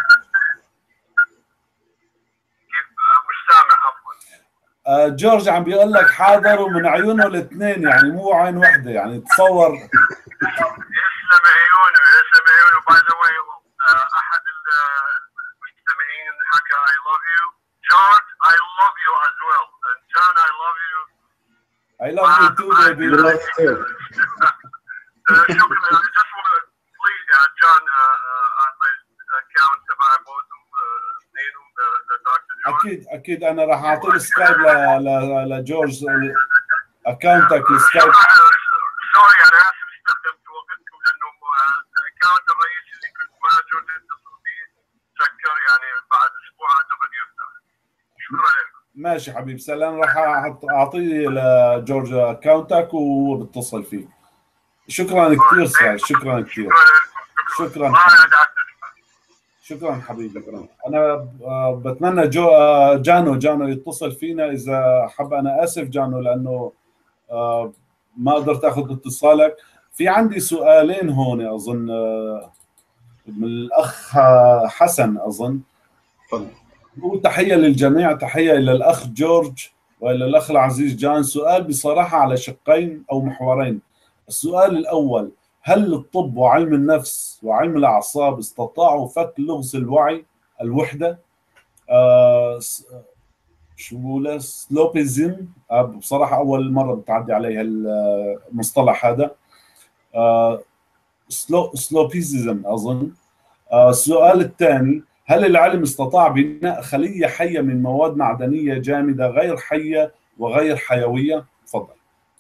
كيف آه، مش سامع عفوا آه، جورج عم بيقول لك حاضر ومن عيونه الاثنين يعني مو عين واحده يعني تصور يسلم عيونه يسلم عيونه باي ذا واي احد ال- المستمعين حكى I love you George I love you as well and John I love you I love you too baby You love too. Uh, شكرا I just want to please uh, John uh, uh, on my account تبع بوزم اثنينهم دكتور جورج اكيد اكيد انا راح اعطي السكايب ل- ل- لجورج اكونتك السكايب سوري انا اسف استخدمت وقتكم لانه آه، الاكونت الرئيسي اللي كنت مع جورج اتصل فيه سكر يعني بعد اسبوع اعتقد يفتح شكرا لكم ماشي حبيب سلام راح أحط- اعطيه لجورج اكونتك وبتصل فيك شكرا كثير سال شكرا كثير شكرا لكم شكراً. باي يا دكتور شكرا حبيبي انا آه، بتمنى جو آه، جانو جانو يتصل فينا اذا حب انا اسف جانو لانه آه، ما قدرت اخذ اتصالك في عندي سؤالين هون اظن آه، من الاخ آه، حسن اظن اتفضل وتحيه للجميع تحيه الى الاخ جورج والى الاخ العزيز جان سؤال بصراحه على شقين او محورين السؤال الاول هل الطب وعلم النفس وعلم الاعصاب استطاعوا فك لغز الوعي الوحده آه س- شو بقولها سلوبيزم آه بصراحه اول مره بتعدي علي هالمصطلح هذا آه سلو سلوبيزم اظن آه، السؤال الثاني هل العلم استطاع بناء خلية حية من مواد معدنية جامدة غير حية وغير حيوية؟ تفضل.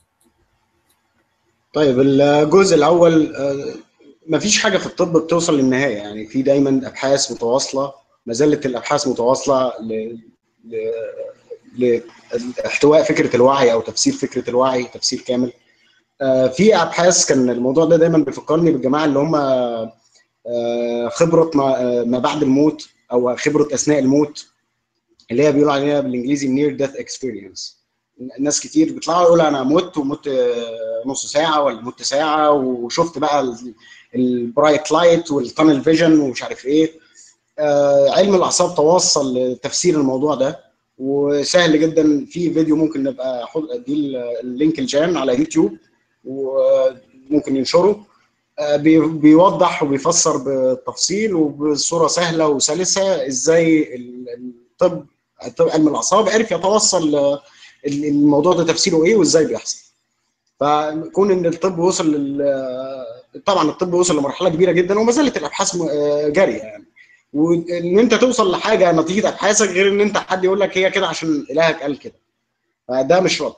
طيب الجزء الاول آه، مفيش حاجه في الطب بتوصل للنهايه يعني في دايما ابحاث متواصله ما زالت الابحاث متواصله ل... ل... لاحتواء فكره الوعي او تفسير فكره الوعي تفسير كامل آه، في ابحاث كان الموضوع ده دايما بيفكرني بالجماعه اللي هم آه، خبره ما آه، ما بعد الموت او خبره اثناء الموت اللي هي بيقولوا عليها بالانجليزي نير ديث اكسبيرينس ناس كتير بيطلعوا يقولوا انا مت ومت آه، نص ساعه ولا مت ساعه وشفت بقى البرايت لايت والتانل فيجن ومش عارف ايه آه، علم الاعصاب توصل لتفسير الموضوع ده وسهل جدا في فيديو ممكن نبقى احط اديه اللينك الجان على يوتيوب وممكن ينشره آه، بي- بيوضح وبيفسر بالتفصيل وبصوره سهله وسلسه ازاي ال- الطب الطب- علم الاعصاب عرف يتوصل ل- ال- الموضوع ده تفسيره ايه وازاي بيحصل فكون ان الطب وصل لل طبعا الطب وصل لمرحله كبيره جدا وما زالت الابحاث م- آه، جاريه يعني وان انت توصل لحاجه نتيجه ابحاثك غير ان انت حد يقول لك هي كده عشان الهك قال كده فده مش رد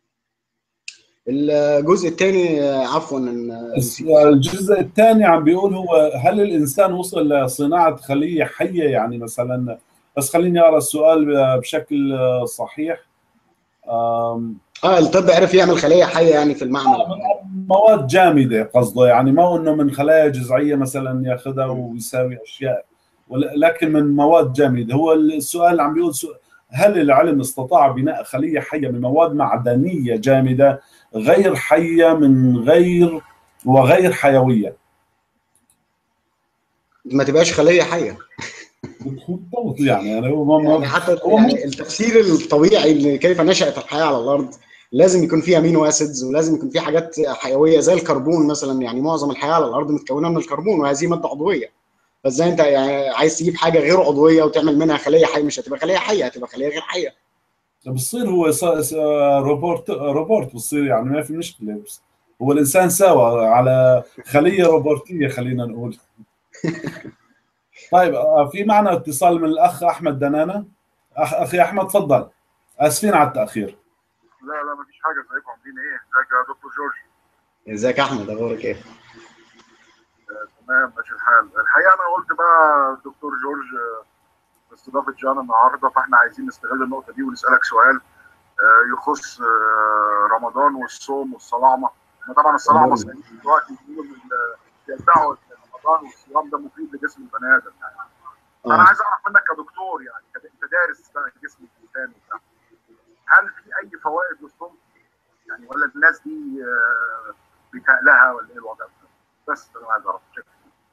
الجزء الثاني عفوا إن- الجزء الثاني عم بيقول هو هل الانسان وصل لصناعه خليه حيه يعني مثلا بس خليني اقرا السؤال بشكل صحيح آم، اه الطب عرف يعمل خليه حيه يعني في المعمل مواد جامده قصده يعني ما انه من خلايا جذعيه مثلا ياخذها ويساوي اشياء ول- لكن من مواد جامده هو السؤال اللي عم بيقول سؤال هل العلم استطاع بناء خليه حيه من مواد معدنيه جامده غير حيه من غير وغير حيويه ما تبقاش خليه حيه بالضبط يعني يعني هو ما يعني ما حتى هو يعني التفسير الطبيعي اللي كيف نشأت الحياة على الأرض لازم يكون فيه امينو اسيدز ولازم يكون فيه حاجات حيويه زي الكربون مثلا يعني معظم الحياه على الارض متكونه من الكربون وهذه ماده عضويه فازاي انت يعني عايز تجيب حاجه غير عضويه وتعمل منها خليه حيه مش هتبقى خليه حيه هتبقى خليه غير حيه بصير هو ص- ص- روبوت روبوت بصير يعني ما في مشكله بس هو الانسان ساوى على خليه روبوتيه خلينا نقول طيب آه، في معنا اتصال من الاخ احمد دنانه أخ اخي احمد تفضل اسفين على التاخير لا لا مفيش حاجه ازيكم عاملين ايه؟ ازيك يا دكتور جورج؟ ازيك يا احمد اخبارك ايه؟ تمام ماشي الحال الحقيقه انا قلت بقى دكتور جورج آه، باستضافه جانا النهارده فاحنا عايزين نستغل النقطه دي ونسالك سؤال آه، يخص آه، رمضان والصوم والصلامه احنا طبعا الصلامه تمام. مصريين دلوقتي بيقولوا ان ال- يدعوا ان رمضان والصيام ده مفيد لجسم البني ادم يعني انا اه عايز اعرف منك كدكتور يعني كد- انت دارس بقى جسم الانسان وبتاع هل في اي فوائد للصوم؟ يعني ولا الناس دي آه، بيتهيألها ولا ايه الوضع؟ بس انا عايز اعرف شكرا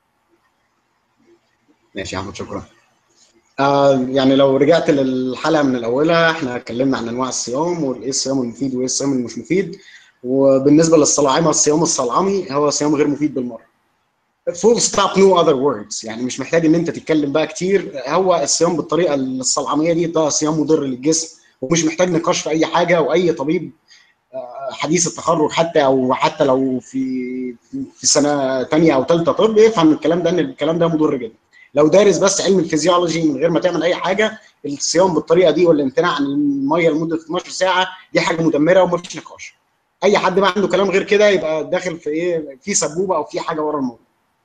ماشي يا احمد شكرا آه يعني لو رجعت للحلقه من الاولها احنا اتكلمنا عن انواع الصيام وايه الصيام المفيد وايه الصيام اللي مش مفيد وبالنسبه للصلاعمه الصيام الصلعمي هو صيام غير مفيد بالمره فول ستوب نو اذر ووردز يعني مش محتاج ان انت تتكلم بقى كتير هو الصيام بالطريقه الصلعميه دي ده صيام مضر للجسم ومش محتاج نقاش في اي حاجه واي طبيب آه، حديث التخرج حتى او حتى لو في في سنه ثانيه او ثالثه طب يفهم الكلام ده ان الكلام ده مضر جدا لو دارس بس علم الفيزيولوجي من غير ما تعمل اي حاجه الصيام بالطريقه دي والامتناع عن الميه لمده 12 ساعه دي حاجه مدمره ومفيش نقاش اي حد ما عنده كلام غير كده يبقى داخل في ايه في سبوبه او في حاجه ورا الموضوع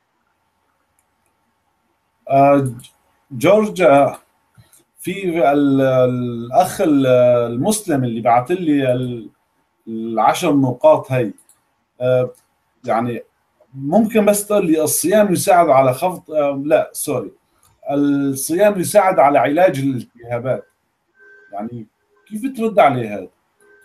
آه، جورج آه، في ال- الاخ ال- المسلم اللي بعث لي ال- العشر نقاط هي آه، يعني ممكن بس تقول لي الصيام يساعد على خفض آه، لا سوري الصيام يساعد على علاج الالتهابات يعني كيف ترد عليه هذا؟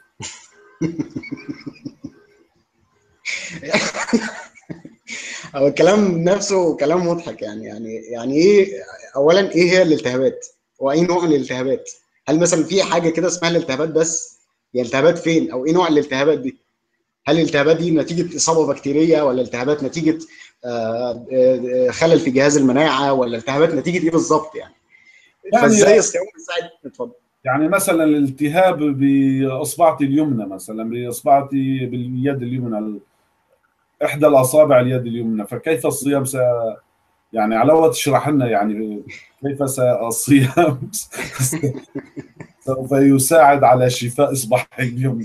هو الكلام نفسه كلام مضحك يعني يعني يعني ايه اولا ايه هي الالتهابات واي نوع من الالتهابات هل مثلا في حاجه كده اسمها الالتهابات بس هي التهابات فين او ايه نوع الالتهابات دي هل الالتهابات دي نتيجه اصابه بكتيريه ولا التهابات نتيجه آه، آه، خلل في جهاز المناعه ولا التهابات نتيجه ايه بالظبط يعني يعني- فازاي الصيام بيساعد اتفضل يعني مثلا الالتهاب باصبعتي اليمنى مثلا باصبعتي باليد اليمنى ال- احدى الاصابع اليد اليمنى فكيف الصيام س... يعني على وقت تشرح لنا يعني كيف س- الصيام سوف يساعد على شفاء اصبعي اليمنى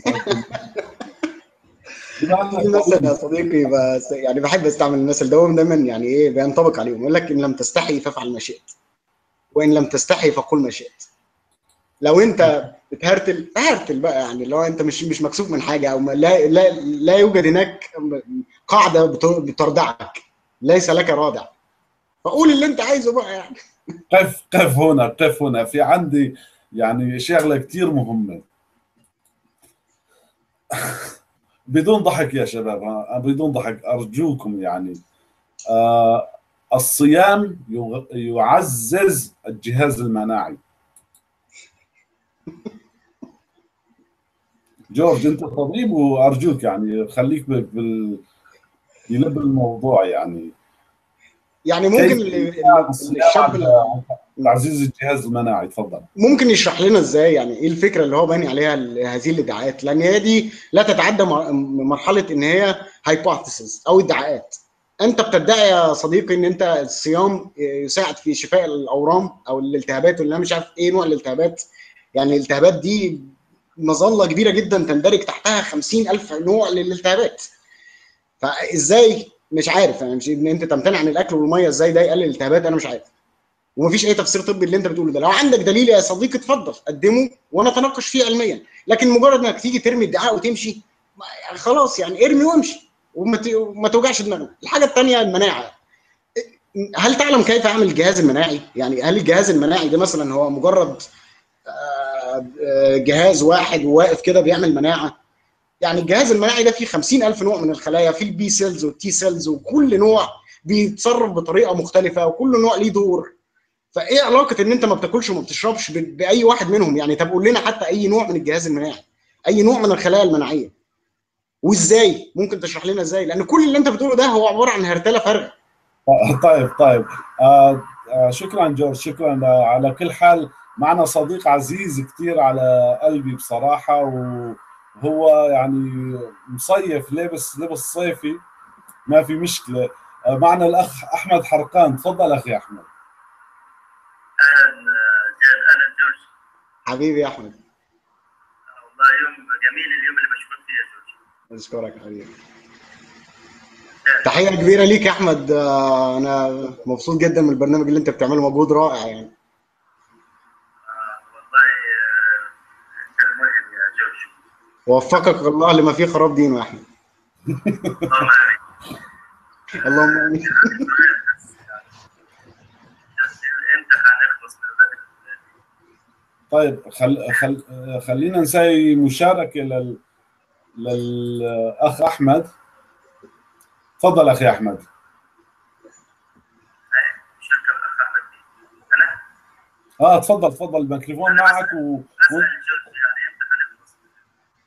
في مثل يا صديقي بس يعني بحب استعمل المثل ده هو دايما يعني ايه بينطبق عليهم يقول لك ان لم تستحي فافعل ما شئت وان لم تستحي فقل ما شئت لو انت بتهرتل هرتل بقى يعني اللي هو انت مش مش مكسوف من حاجه او ما- لا لا لا يوجد هناك قاعده بت- بتردعك ليس لك رادع فقول اللي انت عايزه بقى يعني قف قف هنا قف هنا في عندي يعني شغله كثير مهمه بدون ضحك يا شباب ها، بدون ضحك ارجوكم يعني آه الصيام يغ- يعزز الجهاز المناعي جورج انت طبيب وارجوك يعني خليك بال- بال يلب الموضوع يعني يعني ممكن كيف اللي- يساعد اللي الشاب اللي على تعزيز الجهاز المناعي تفضل ممكن يشرح لنا ازاي يعني ايه الفكره اللي هو باني عليها ال- هذه الادعاءات لان هي دي لا تتعدى مر- مرحله ان هي هايبوثيسز او ادعاءات انت بتدعي يا صديقي ان انت الصيام يساعد في شفاء الاورام او الالتهابات اللي انا مش عارف ايه نوع الالتهابات يعني الالتهابات دي مظله كبيره جدا تندرج تحتها 50000 نوع للالتهابات فازاي مش عارف يعني مش ان انت تمتنع عن الاكل والميه ازاي ده يقلل الالتهابات انا مش عارف ومفيش اي تفسير طبي اللي انت بتقوله ده لو عندك دليل يا صديقي اتفضل قدمه ونتناقش فيه علميا لكن مجرد انك تيجي ترمي ادعاء وتمشي ما- يعني خلاص يعني ارمي وامشي وما ت- وما توجعش دماغنا الحاجه الثانيه المناعه هل تعلم كيف يعمل الجهاز المناعي يعني هل الجهاز المناعي ده مثلا هو مجرد آه، آه، جهاز واحد واقف كده بيعمل مناعه يعني الجهاز المناعي ده فيه 50000 نوع من الخلايا في البي سيلز والتي سيلز وكل نوع بيتصرف بطريقه مختلفه وكل نوع ليه دور فايه علاقه ان انت ما بتاكلش وما بتشربش ب- باي واحد منهم يعني طب قول لنا حتى اي نوع من الجهاز المناعي اي نوع من الخلايا المناعيه وازاي ممكن تشرح لنا ازاي لان كل اللي انت بتقوله ده هو عباره عن هرتله فارغه طيب طيب آه آه شكرا جورج شكرا آه على كل حال معنا صديق عزيز كثير على قلبي بصراحة وهو يعني مصيف لابس لبس صيفي ما في مشكلة آه معنا الأخ أحمد حرقان تفضل أخي أحمد اهلا جاد اهلا جورج حبيبي يا احمد والله يوم جميل اليوم اللي مشغول فيه يا جورج اشكرك حبيبي تحيه كبيره ليك يا احمد آه، انا مبسوط جدا من البرنامج اللي انت بتعمله مجهود رائع يعني آه، والله آه، انت الملهم يا جورج ووفقك الله لما فيه خراب دينه يا احمد اللهم امين اللهم امين بس يعني بس امتى هنخلص من البلد طيب خل... خل... خلينا نسوي مشاركة لل... للأخ أحمد تفضل أخي أحمد شركه الاخ احمد دي انا اه تفضل تفضل الميكروفون معك و... و... اسال جورج يعني امتى هنخلص من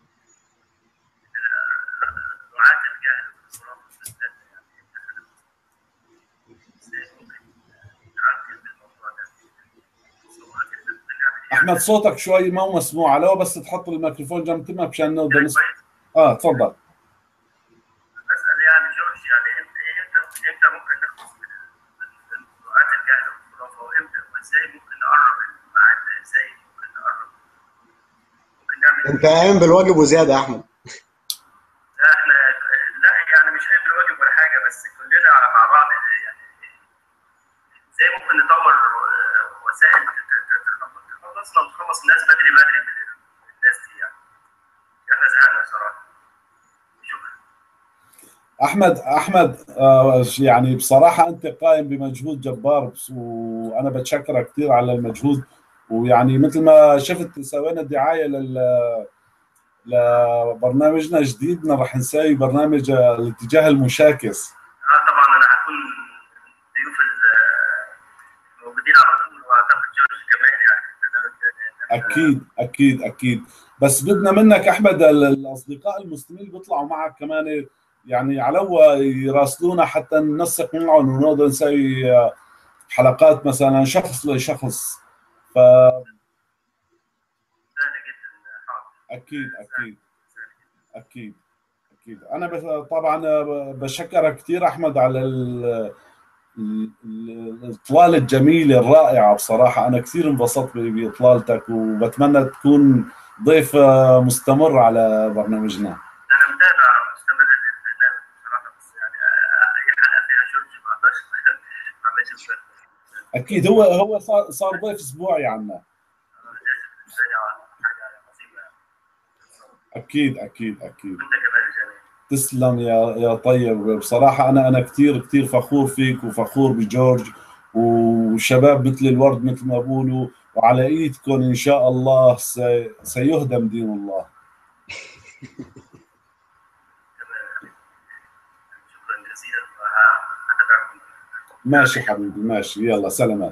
آه، دعاة الجهل والصراط والسداد يعني امتى هنخلص ازاي ممكن نعدل بالموضوع ده صورة الدنيا احمد صوتك شوي ما هو مسموع لو بس تحط الميكروفون جنب تمك مشان نقدر نسمع كويس اه تفضل اسال يعني جورج يعني امتى امتى امتى ممكن نخلص من من دعاة الجهل والخرافه وامتى وازاي ممكن نقرب الميعاد ده ازاي ممكن نقرب ممكن نعمل انت قايم بالواجب وزياده يا احمد لا احنا لا يعني مش قايم بالواجب ولا حاجه بس كلنا على مع بعض يعني ازاي ممكن نطور آه، وسائل ت- ت- ت- تخلصنا وتخلص الناس بدري بدري من الناس دي يعني احنا زهقنا بصراحه شكرا احمد احمد آه يعني بصراحه انت قائم بمجهود جبار بس- وانا بتشكرك كثير على المجهود ويعني مثل ما شفت سوينا دعايه لل لبرنامجنا جديدنا راح نسوي برنامج آه، الاتجاه المشاكس اه طبعا انا هكون ضيوف ال- الموجودين على طول واعتقد جورج كمان يعني في البرنامج ده لأن إحنا- اكيد اكيد اكيد بس بدنا منك احمد ال- الاصدقاء المسلمين اللي بيطلعوا معك كمان يعني على يراسلونا حتى ننسق معهم ونقدر نسوي آه، حلقات مثلا شخص لشخص ف سهل جدا حاضر اكيد اكيد اكيد اكيد انا بس- طبعا بشكرك كثير احمد على ال- ال- ال- الاطلاله الجميله الرائعه بصراحه انا كثير انبسطت ب- باطلالتك وبتمنى تكون ضيف آه، مستمر على برنامجنا انا متابع مستمر للبرنامج بصراحه بس يعني آه، اي حلقه فيها جورج ما اقدرش ما اعملش مشكله اكيد هو هو صار صار ضيف اسبوعي عنا لازم ازاي حاجه اكيد اكيد اكيد وانت كمان جميل تسلم يا يا طيب بصراحة أنا أنا كثير كثير فخور فيك وفخور بجورج وشباب مثل الورد مثل ما بقولوا وعلى إيدكم إن شاء الله سي- سيهدم دين الله تمام شكرا جزيلا وهتابعكم ماشي حبيبي ماشي يلا سلامات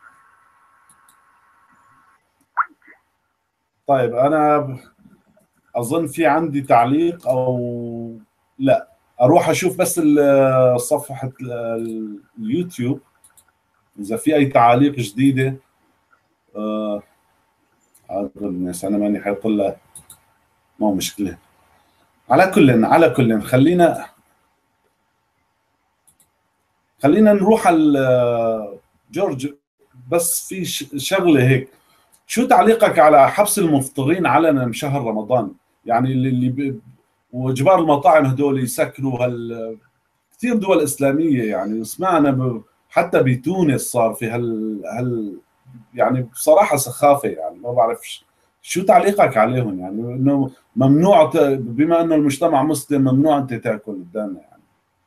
طيب أنا ب- أظن في عندي تعليق أو لا أروح أشوف بس ال- صفحة ال- اليوتيوب إذا في أي تعاليق جديدة آه هذا الناس أنا ماني حيطلع ما هو مشكلة على كل على كل خلينا خلينا نروح على جورج بس في ش- شغله هيك شو تعليقك على حبس المفطرين علنا بشهر رمضان يعني اللي اللي ب... واجبار المطاعم هدول يسكروا هال كثير دول اسلاميه يعني سمعنا ب... حتى بتونس صار في هال هال يعني بصراحه سخافه يعني ما بعرفش شو تعليقك عليهم يعني انه ممنوع ت... بما انه المجتمع مسلم ممنوع انت تاكل قدامنا يعني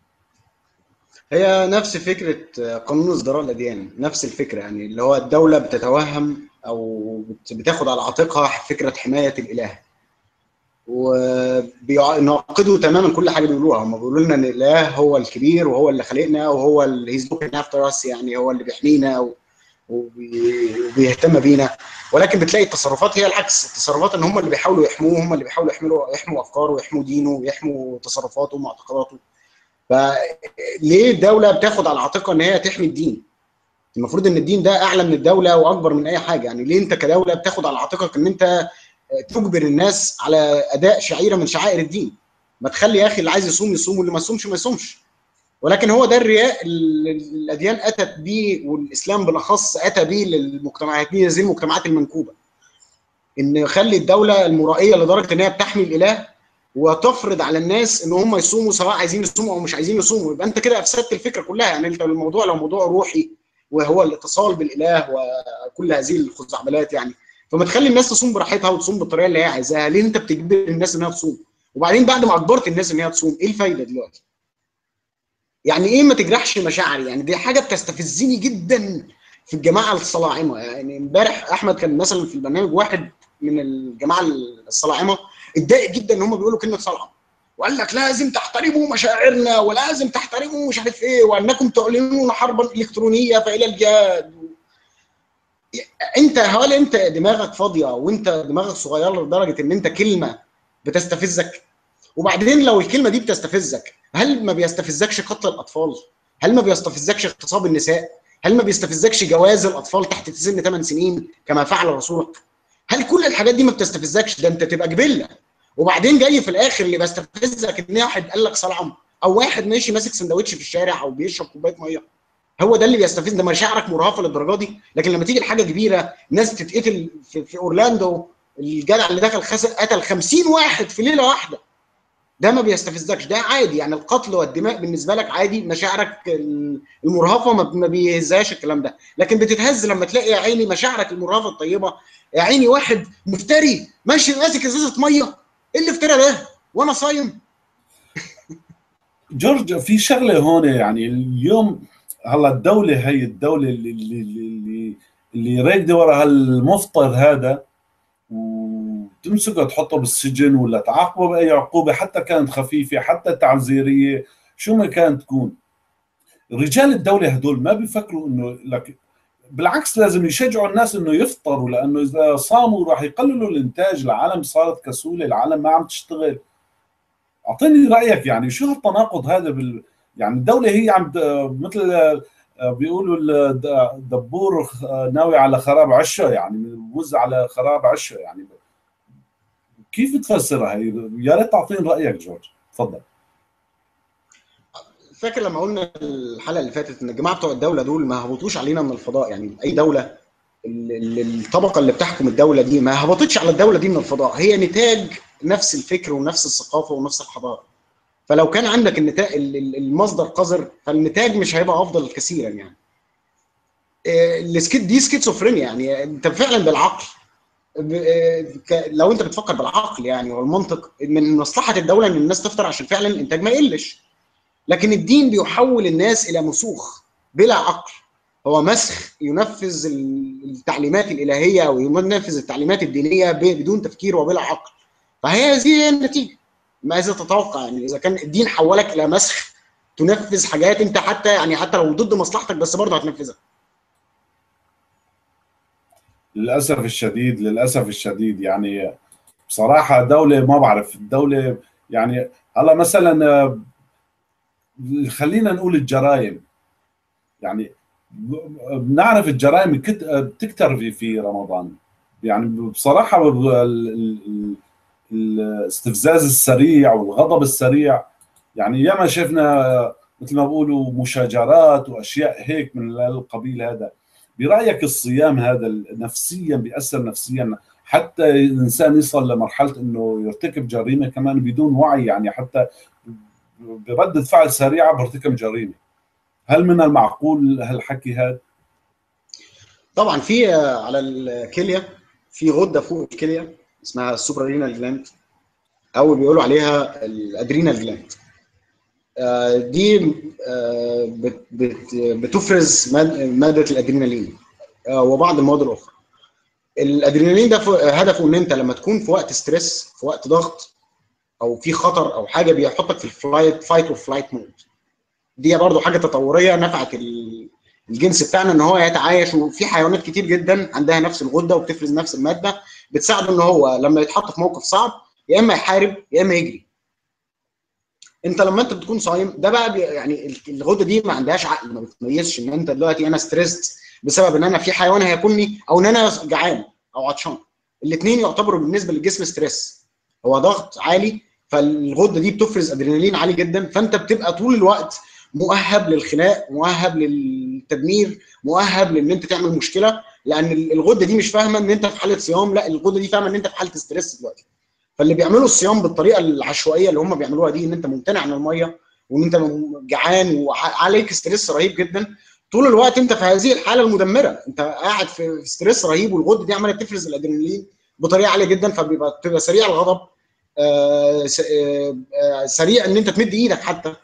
هي نفس فكرة قانون ازدراء الأديان نفس الفكرة يعني اللي هو الدولة بتتوهم أو بت- بتاخد على عاتقها فكرة حماية الإله وبيناقضوا تماما كل حاجة بيقولوها هم بيقولوا لنا إن الإله هو الكبير وهو اللي خلقنا وهو اللي هيز looking after us يعني هو اللي بيحمينا و- وبي- وبيهتم بينا ولكن بتلاقي التصرفات هي العكس التصرفات ان هم اللي بيحاولوا يحموه هم اللي بيحاولوا يحملوا يحموا افكاره ويحموا دينه ويحموا تصرفاته ومعتقداته فليه الدوله بتاخد على عاتقها ان هي تحمي الدين المفروض ان الدين ده اعلى من الدوله واكبر من اي حاجه يعني ليه انت كدوله بتاخد على عاتقك ان انت تجبر الناس على اداء شعيره من شعائر الدين ما تخلي يا اخي اللي عايز يصوم يصوم واللي ما يصومش ما يصومش ولكن هو ده الرياء اللي الاديان اتت بيه والاسلام بالاخص اتى بيه للمجتمعات دي زي المجتمعات المنكوبه ان يخلي الدوله المرائيه لدرجه ان هي بتحمي الاله وتفرض على الناس ان هم يصوموا سواء عايزين يصوموا او مش عايزين يصوموا يبقى انت كده افسدت الفكره كلها يعني انت الموضوع لو موضوع روحي وهو الاتصال بالاله وكل هذه الخزعبلات يعني فما تخلي الناس تصوم براحتها وتصوم بالطريقه اللي هي عايزاها ليه انت بتجبر الناس انها تصوم وبعدين بعد ما اجبرت الناس ان هي تصوم ايه الفايده دلوقتي يعني ايه ما تجرحش مشاعري يعني دي حاجه بتستفزني جدا في الجماعه الصلاعمه يعني امبارح احمد كان مثلا في البرنامج واحد من الجماعه الصلاعمه اتضايق جدا ان هم بيقولوا كلمه صلعه وقال لك لازم تحترموا مشاعرنا ولازم تحترموا مش عارف ايه وانكم تعلنون حربا الكترونيه فالى الجهاد انت هل انت دماغك فاضيه وانت دماغك صغيره لدرجه ان انت كلمه بتستفزك وبعدين لو الكلمه دي بتستفزك هل ما بيستفزكش قتل الاطفال هل ما بيستفزكش اغتصاب النساء هل ما بيستفزكش جواز الاطفال تحت سن 8 سنين كما فعل رسولك هل كل الحاجات دي ما بتستفزكش ده انت تبقى جبله وبعدين جاي في الاخر اللي بيستفزك ان واحد قال لك صلعم او واحد ماشي ماسك سندوتش في الشارع او بيشرب كوبايه ميه هو ده اللي بيستفز ده مشاعرك مرهفه للدرجه دي لكن لما تيجي لحاجه كبيره ناس تتقتل في, في اورلاندو الجدع اللي دخل خسر قتل 50 واحد في ليله واحده ده ما بيستفزكش ده عادي يعني القتل والدماء بالنسبه لك عادي مشاعرك المرهفه ما بيهزهاش الكلام ده لكن بتتهز لما تلاقي يا عيني مشاعرك المرهفه الطيبه يا عيني واحد مفتري ماشي ماسك ازازه ميه ايه اللي افترى ده وانا صايم جورج في شغله هون يعني اليوم هلا الدوله هي الدوله اللي اللي اللي, اللي راكده ورا هالمفطر هذا وتمسكه تحطه بالسجن ولا تعاقبه باي عقوبه حتى كانت خفيفه حتى تعزيريه شو ما كانت تكون رجال الدوله هدول ما بيفكروا انه لك بالعكس لازم يشجعوا الناس انه يفطروا لانه اذا صاموا راح يقللوا الانتاج العالم صارت كسوله العالم ما عم تشتغل اعطيني رايك يعني شو هالتناقض هذا بال يعني الدوله هي عم مثل بيقولوا الدبور ناوي على خراب عشه يعني بوز على خراب عشه يعني كيف تفسرها هي يا ريت تعطيني رايك جورج تفضل فاكر لما قلنا الحلقه اللي فاتت ان الجماعه بتوع الدوله دول ما هبطوش علينا من الفضاء يعني اي دوله الطبقه اللي بتحكم الدوله دي ما هبطتش على الدوله دي من الفضاء هي نتاج نفس الفكر ونفس الثقافه ونفس الحضاره فلو كان عندك النتاج المصدر قذر فالنتاج مش هيبقى افضل كثيرا يعني السكيت دي سكيزوفرينيا يعني انت فعلا بالعقل ب- ك- لو انت بتفكر بالعقل يعني والمنطق من مصلحه الدوله ان الناس تفطر عشان فعلا الانتاج ما يقلش لكن الدين بيحول الناس الى مسوخ بلا عقل هو مسخ ينفذ ال- التعليمات الالهيه او ينفذ التعليمات الدينيه ب- بدون تفكير وبلا عقل فهي هذه هي النتيجه ماذا تتوقع يعني اذا كان الدين حولك الى مسخ تنفذ حاجات انت حتى يعني حتى لو ضد مصلحتك بس برضه هتنفذها للاسف الشديد للاسف الشديد يعني بصراحه دوله ما بعرف الدوله يعني هلا مثلا آه، خلينا نقول الجرائم يعني بنعرف الجرائم كت- بتكتر في في رمضان يعني بصراحه ال- ال- ال- الاستفزاز السريع والغضب السريع يعني ياما شفنا مثل ما بقولوا مشاجرات واشياء هيك من القبيل هذا برايك الصيام هذا نفسيا بياثر نفسيا حتى الانسان يصل لمرحله انه يرتكب جريمه كمان بدون وعي يعني حتى بردة فعل سريعه بيرتكب جريمه هل من المعقول هالحكي هذا؟ طبعا في آه، على الكليه في غده فوق الكليه اسمها السوبرارينال جلاند او بيقولوا عليها الادرينال جلاند آه، دي آه، بت- بت- بتفرز ماد- ماده الادرينالين آه، وبعض المواد الاخرى الادرينالين ده ف- هدفه ان انت لما تكون في وقت ستريس في وقت ضغط او في خطر او حاجه بيحطك في الفلايت فايت اور فلايت مود دي برضو حاجه تطوريه نفعت ال- الجنس بتاعنا ان هو يتعايش وفي حيوانات كتير جدا عندها نفس الغده وبتفرز نفس الماده بتساعده ان هو لما يتحط في موقف صعب يا اما يحارب يا اما يجري انت لما انت بتكون صايم ده بقى بي يعني ال- الغده دي ما عندهاش عقل ما بتميزش ان انت دلوقتي انا ستريسد بسبب ان انا في حيوان هياكلني او ان انا جعان او عطشان الاثنين يعتبروا بالنسبه للجسم ستريس هو ضغط عالي فالغده دي بتفرز ادرينالين عالي جدا فانت بتبقى طول الوقت مؤهب للخناق مؤهب للتدمير مؤهب لان انت تعمل مشكله لان ال- الغده دي مش فاهمه ان انت في حاله صيام لا الغده دي فاهمه ان انت في حاله ستريس دلوقتي فاللي بيعملوا الصيام بالطريقه العشوائيه اللي هم بيعملوها دي ان انت ممتنع عن الميه وان انت جعان وعليك ستريس رهيب جدا طول الوقت انت في هذه الحاله المدمره انت قاعد في ستريس رهيب والغده دي عماله تفرز الادرينالين بطريقه عاليه جدا فبيبقى بتبقى سريع الغضب آه، س- آه، آه، سريع ان انت تمد ايدك حتى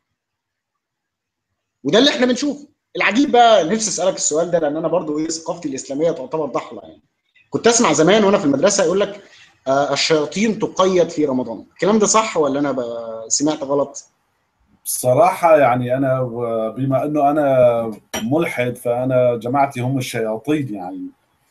وده اللي احنا بنشوفه العجيب بقى نفسي اسالك السؤال ده لان انا برضو ايه ثقافتي الاسلاميه تعتبر ضحله يعني كنت اسمع زمان وانا في المدرسه يقول لك آه، الشياطين تقيد في رمضان الكلام ده صح ولا انا ب- سمعت غلط بصراحة يعني أنا و- بما أنه أنا ملحد فأنا جماعتي هم الشياطين يعني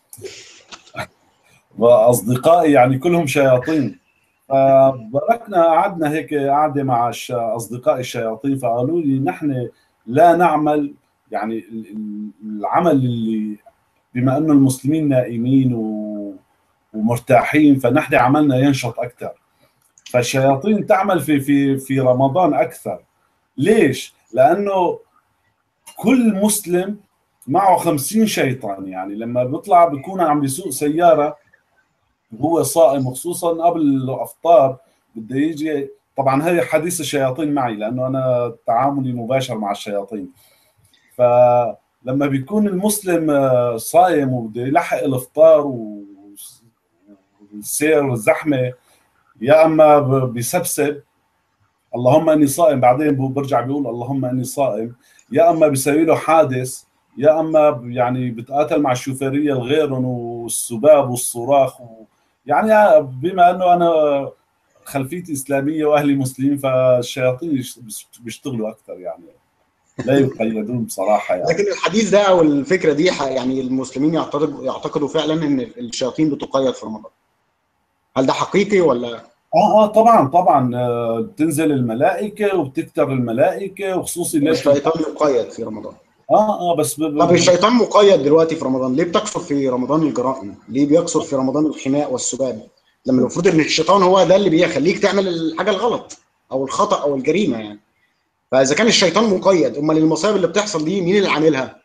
وأصدقائي يعني كلهم شياطين فبركنا قعدنا هيك قعدة مع الش- أصدقائي الشياطين فقالوا لي نحن لا نعمل يعني ال- ال- العمل اللي بما أنه المسلمين نائمين و- ومرتاحين فنحن عملنا ينشط أكثر فالشياطين تعمل في في في رمضان أكثر ليش؟ لأنه كل مسلم معه خمسين شيطان يعني لما بيطلع بيكون عم بيسوق سيارة وهو صائم وخصوصا قبل الأفطار بده يجي طبعا هي حديث الشياطين معي لأنه أنا تعاملي مباشر مع الشياطين فلما بيكون المسلم آه، صايم وبده يلحق الإفطار و- والسير والزحمة يا أما ب- بيسبسب اللهم اني صائم بعدين بو- برجع بيقول اللهم اني صائم يا اما بيسوي له حادث يا اما ب- يعني بتقاتل مع الشوفيريه الغيرهم والسباب والصراخ و... يعني بما انه انا خلفيتي اسلاميه واهلي مسلمين فالشياطين يش- بيشتغلوا اكثر يعني لا يقيدون بصراحه يعني لكن الحديث ده او الفكره دي ح- يعني المسلمين يعتقدوا يعتقدوا فعلا ان الشياطين بتقيد في رمضان هل ده حقيقي ولا اه اه طبعا طبعا آه، بتنزل الملائكه وبتكتر الملائكه وخصوصي ليله الشيطان يقيد في رمضان اه اه بس ب... طب الشيطان مقيد دلوقتي في رمضان ليه بتكثر في رمضان الجرائم ليه بيكثر في رمضان الخناق والسباب لما المفروض ان الشيطان هو ده اللي بيخليك تعمل الحاجه الغلط او الخطا او الجريمه يعني فاذا كان الشيطان مقيد امال المصايب اللي بتحصل دي مين اللي عاملها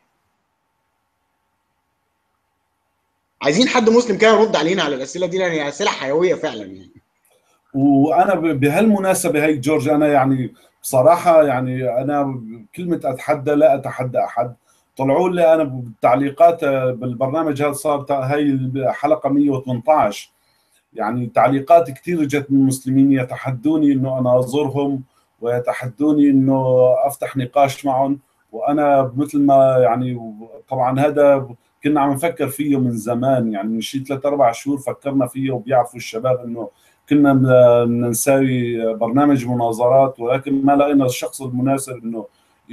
عايزين حد مسلم كده يرد علينا على الاسئله دي لان هي اسئله حيويه فعلا يعني وانا ب- بهالمناسبه هيك جورج انا يعني بصراحه يعني انا كلمه اتحدى لا اتحدى احد طلعوا لي انا بالتعليقات بالبرنامج هذا صار هاي الحلقه 118 يعني تعليقات كثير جت من المسلمين يتحدوني انه انا ازورهم ويتحدوني انه افتح نقاش معهم وانا مثل ما يعني طبعا هذا كنا عم نفكر فيه من زمان يعني من شي ثلاث اربع شهور فكرنا فيه وبيعرفوا الشباب انه كنا بدنا نساوي برنامج مناظرات ولكن ما لقينا الشخص المناسب انه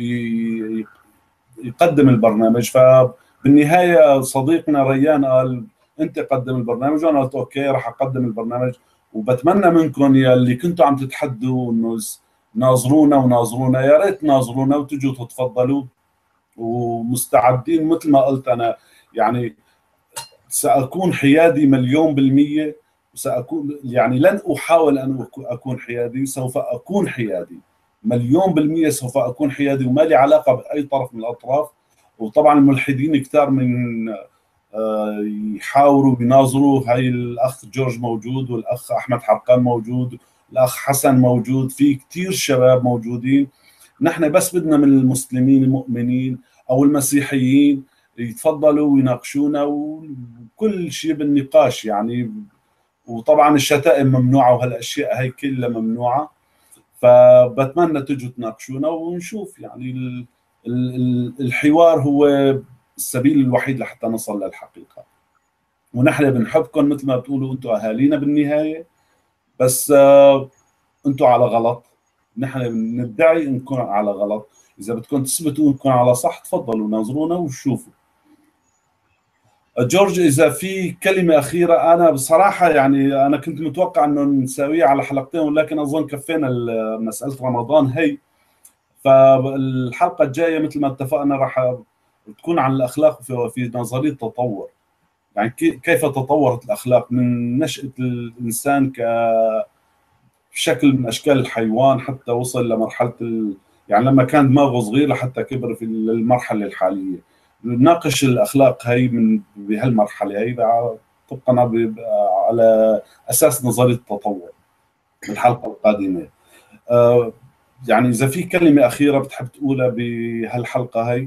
يقدم البرنامج فبالنهايه صديقنا ريان قال انت قدم البرنامج وانا قلت اوكي راح اقدم البرنامج وبتمنى منكم يا اللي كنتوا عم تتحدوا انه ناظرونا وناظرونا يا ريت ناظرونا وتجوا تتفضلوا ومستعدين مثل ما قلت انا يعني ساكون حيادي مليون بالميه وساكون يعني لن احاول ان اكون حيادي سوف اكون حيادي مليون بالميه سوف اكون حيادي وما لي علاقه باي طرف من الاطراف وطبعا الملحدين كثار من آه، يحاوروا يناظروا هاي الاخ جورج موجود والاخ احمد حرقان موجود الاخ حسن موجود في كثير شباب موجودين نحن بس بدنا من المسلمين المؤمنين او المسيحيين يتفضلوا ويناقشونا وكل شيء بالنقاش يعني وطبعا الشتائم ممنوعه وهالاشياء هي كلها ممنوعه فبتمنى تجوا تناقشونا ونشوف يعني الحوار هو السبيل الوحيد لحتى نصل للحقيقه ونحن بنحبكم مثل ما بتقولوا انتم اهالينا بالنهايه بس آه، انتم على غلط نحن ندعي انكم على غلط اذا بدكم تثبتوا انكم على صح تفضلوا ناظرونا وشوفوا جورج اذا في كلمه اخيره انا بصراحه يعني انا كنت متوقع انه نساويها على حلقتين ولكن اظن كفينا مساله رمضان هي فالحلقه الجايه مثل ما اتفقنا راح تكون عن الاخلاق في, في نظريه التطور يعني كيف تطورت الاخلاق من نشاه الانسان ك شكل من اشكال الحيوان حتى وصل لمرحله ال... يعني لما كان دماغه صغير لحتى كبر في المرحله الحاليه نناقش الاخلاق هي من بهالمرحله هي طبقا على اساس نظريه التطور الحلقه القادمه آه، يعني اذا في كلمه اخيره بتحب تقولها بهالحلقه هي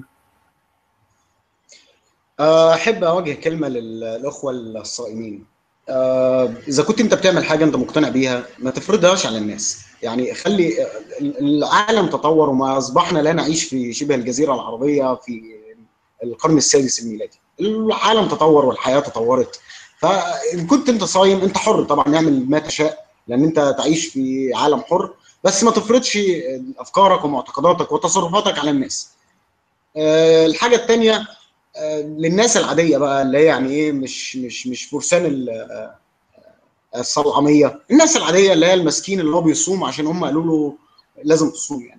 آه، احب اوجه كلمه للاخوه الصائمين آه، اذا كنت انت بتعمل حاجه انت مقتنع بيها ما تفرضهاش على الناس يعني خلي العالم تطور وما اصبحنا لا نعيش في شبه الجزيره العربيه في القرن السادس الميلادي العالم تطور والحياه تطورت فان كنت انت صايم انت حر طبعا اعمل ما تشاء لان انت تعيش في عالم حر بس ما تفرضش افكارك ومعتقداتك وتصرفاتك على الناس آه، الحاجه الثانيه آه، للناس العاديه بقى اللي هي يعني ايه مش مش مش فرسان آه، الصلعميه الناس العاديه اللي هي المسكين اللي هو بيصوم عشان هم قالوا له لازم تصوم يعني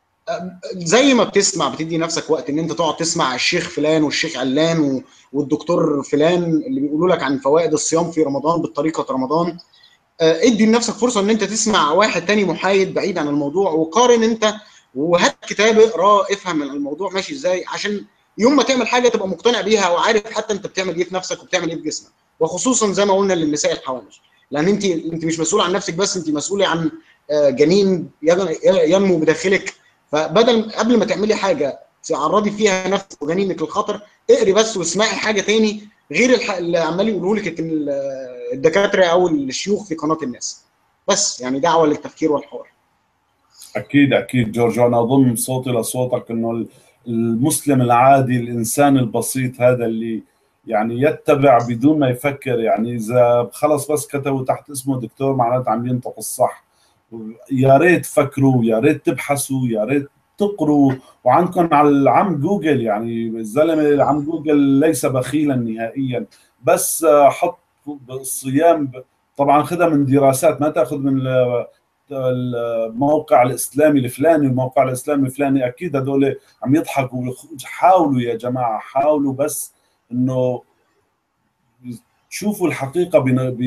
زي ما بتسمع بتدي نفسك وقت ان انت تقعد تسمع الشيخ فلان والشيخ علان والدكتور فلان اللي بيقولوا لك عن فوائد الصيام في رمضان بالطريقه رمضان آه، ادي لنفسك فرصه ان انت تسمع واحد تاني محايد بعيد عن الموضوع وقارن انت وهات كتاب اقراه افهم الموضوع ماشي ازاي عشان يوم ما تعمل حاجه تبقى مقتنع بيها وعارف حتى انت بتعمل ايه في نفسك وبتعمل ايه في جسمك وخصوصا زي ما قلنا للنساء الحوامل لان انت انت مش مسؤوله عن نفسك بس انت مسؤوله عن آه، جنين ينمو بداخلك فبدل قبل ما تعملي حاجه تعرضي فيها نفسك وجنينك للخطر اقري بس واسمعي حاجه تاني غير اللي عمال يقولوا لك الدكاتره او الشيوخ في قناه الناس بس يعني دعوه للتفكير والحوار اكيد اكيد جورج انا اضم صوتي لصوتك انه المسلم العادي الانسان البسيط هذا اللي يعني يتبع بدون ما يفكر يعني اذا خلص بس كتبوا تحت اسمه دكتور معناته عم ينطق الصح يا ريت تفكروا يا ريت تبحثوا يا ريت تقروا وعندكم على العم جوجل يعني الزلمه عم جوجل ليس بخيلا نهائيا بس حط الصيام طبعا خذها من دراسات ما تاخذ من الموقع الاسلامي الفلاني الموقع الاسلامي الفلاني اكيد هذول عم يضحكوا حاولوا يا جماعه حاولوا بس انه تشوفوا الحقيقه ب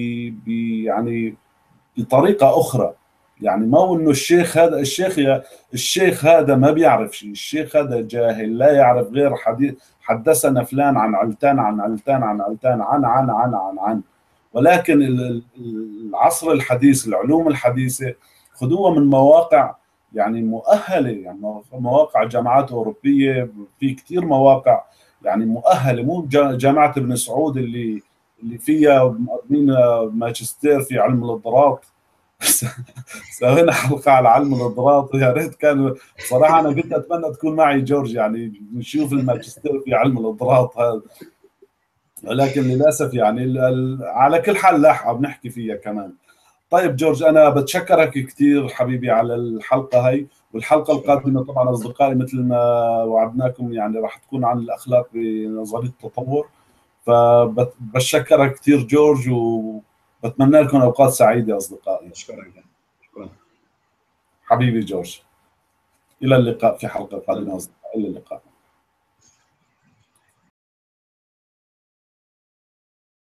يعني بطريقه اخرى يعني ما هو انه الشيخ هذا الشيخ الشيخ هذا ما بيعرف شيء الشيخ هذا جاهل لا يعرف غير حديث حدثنا فلان عن علتان عن علتان عن علتان عن عن عن عن عن ولكن العصر الحديث العلوم الحديثه خذوها من مواقع يعني مؤهله يعني مواقع جامعات اوروبيه في كثير مواقع يعني مؤهله مو جامعه ابن سعود اللي اللي فيها مقدمين ماجستير في علم الاضطراب سوينا حلقه على علم الاضطراب يا ريت كان صراحه انا كنت اتمنى تكون معي جورج يعني نشوف الماجستير في علم الاضطراب هذا ولكن للاسف يعني على كل حال لاحقه بنحكي فيها كمان طيب جورج انا بتشكرك كثير حبيبي على الحلقه هي والحلقه القادمه طبعا اصدقائي مثل ما وعدناكم يعني راح تكون عن الاخلاق بنظريه التطور فبتشكرك كثير جورج وبتمنى لكم اوقات سعيده اصدقائي شكرا شكرا حبيبي جورج الى اللقاء في حلقه قادمه اصدقائي الى اللقاء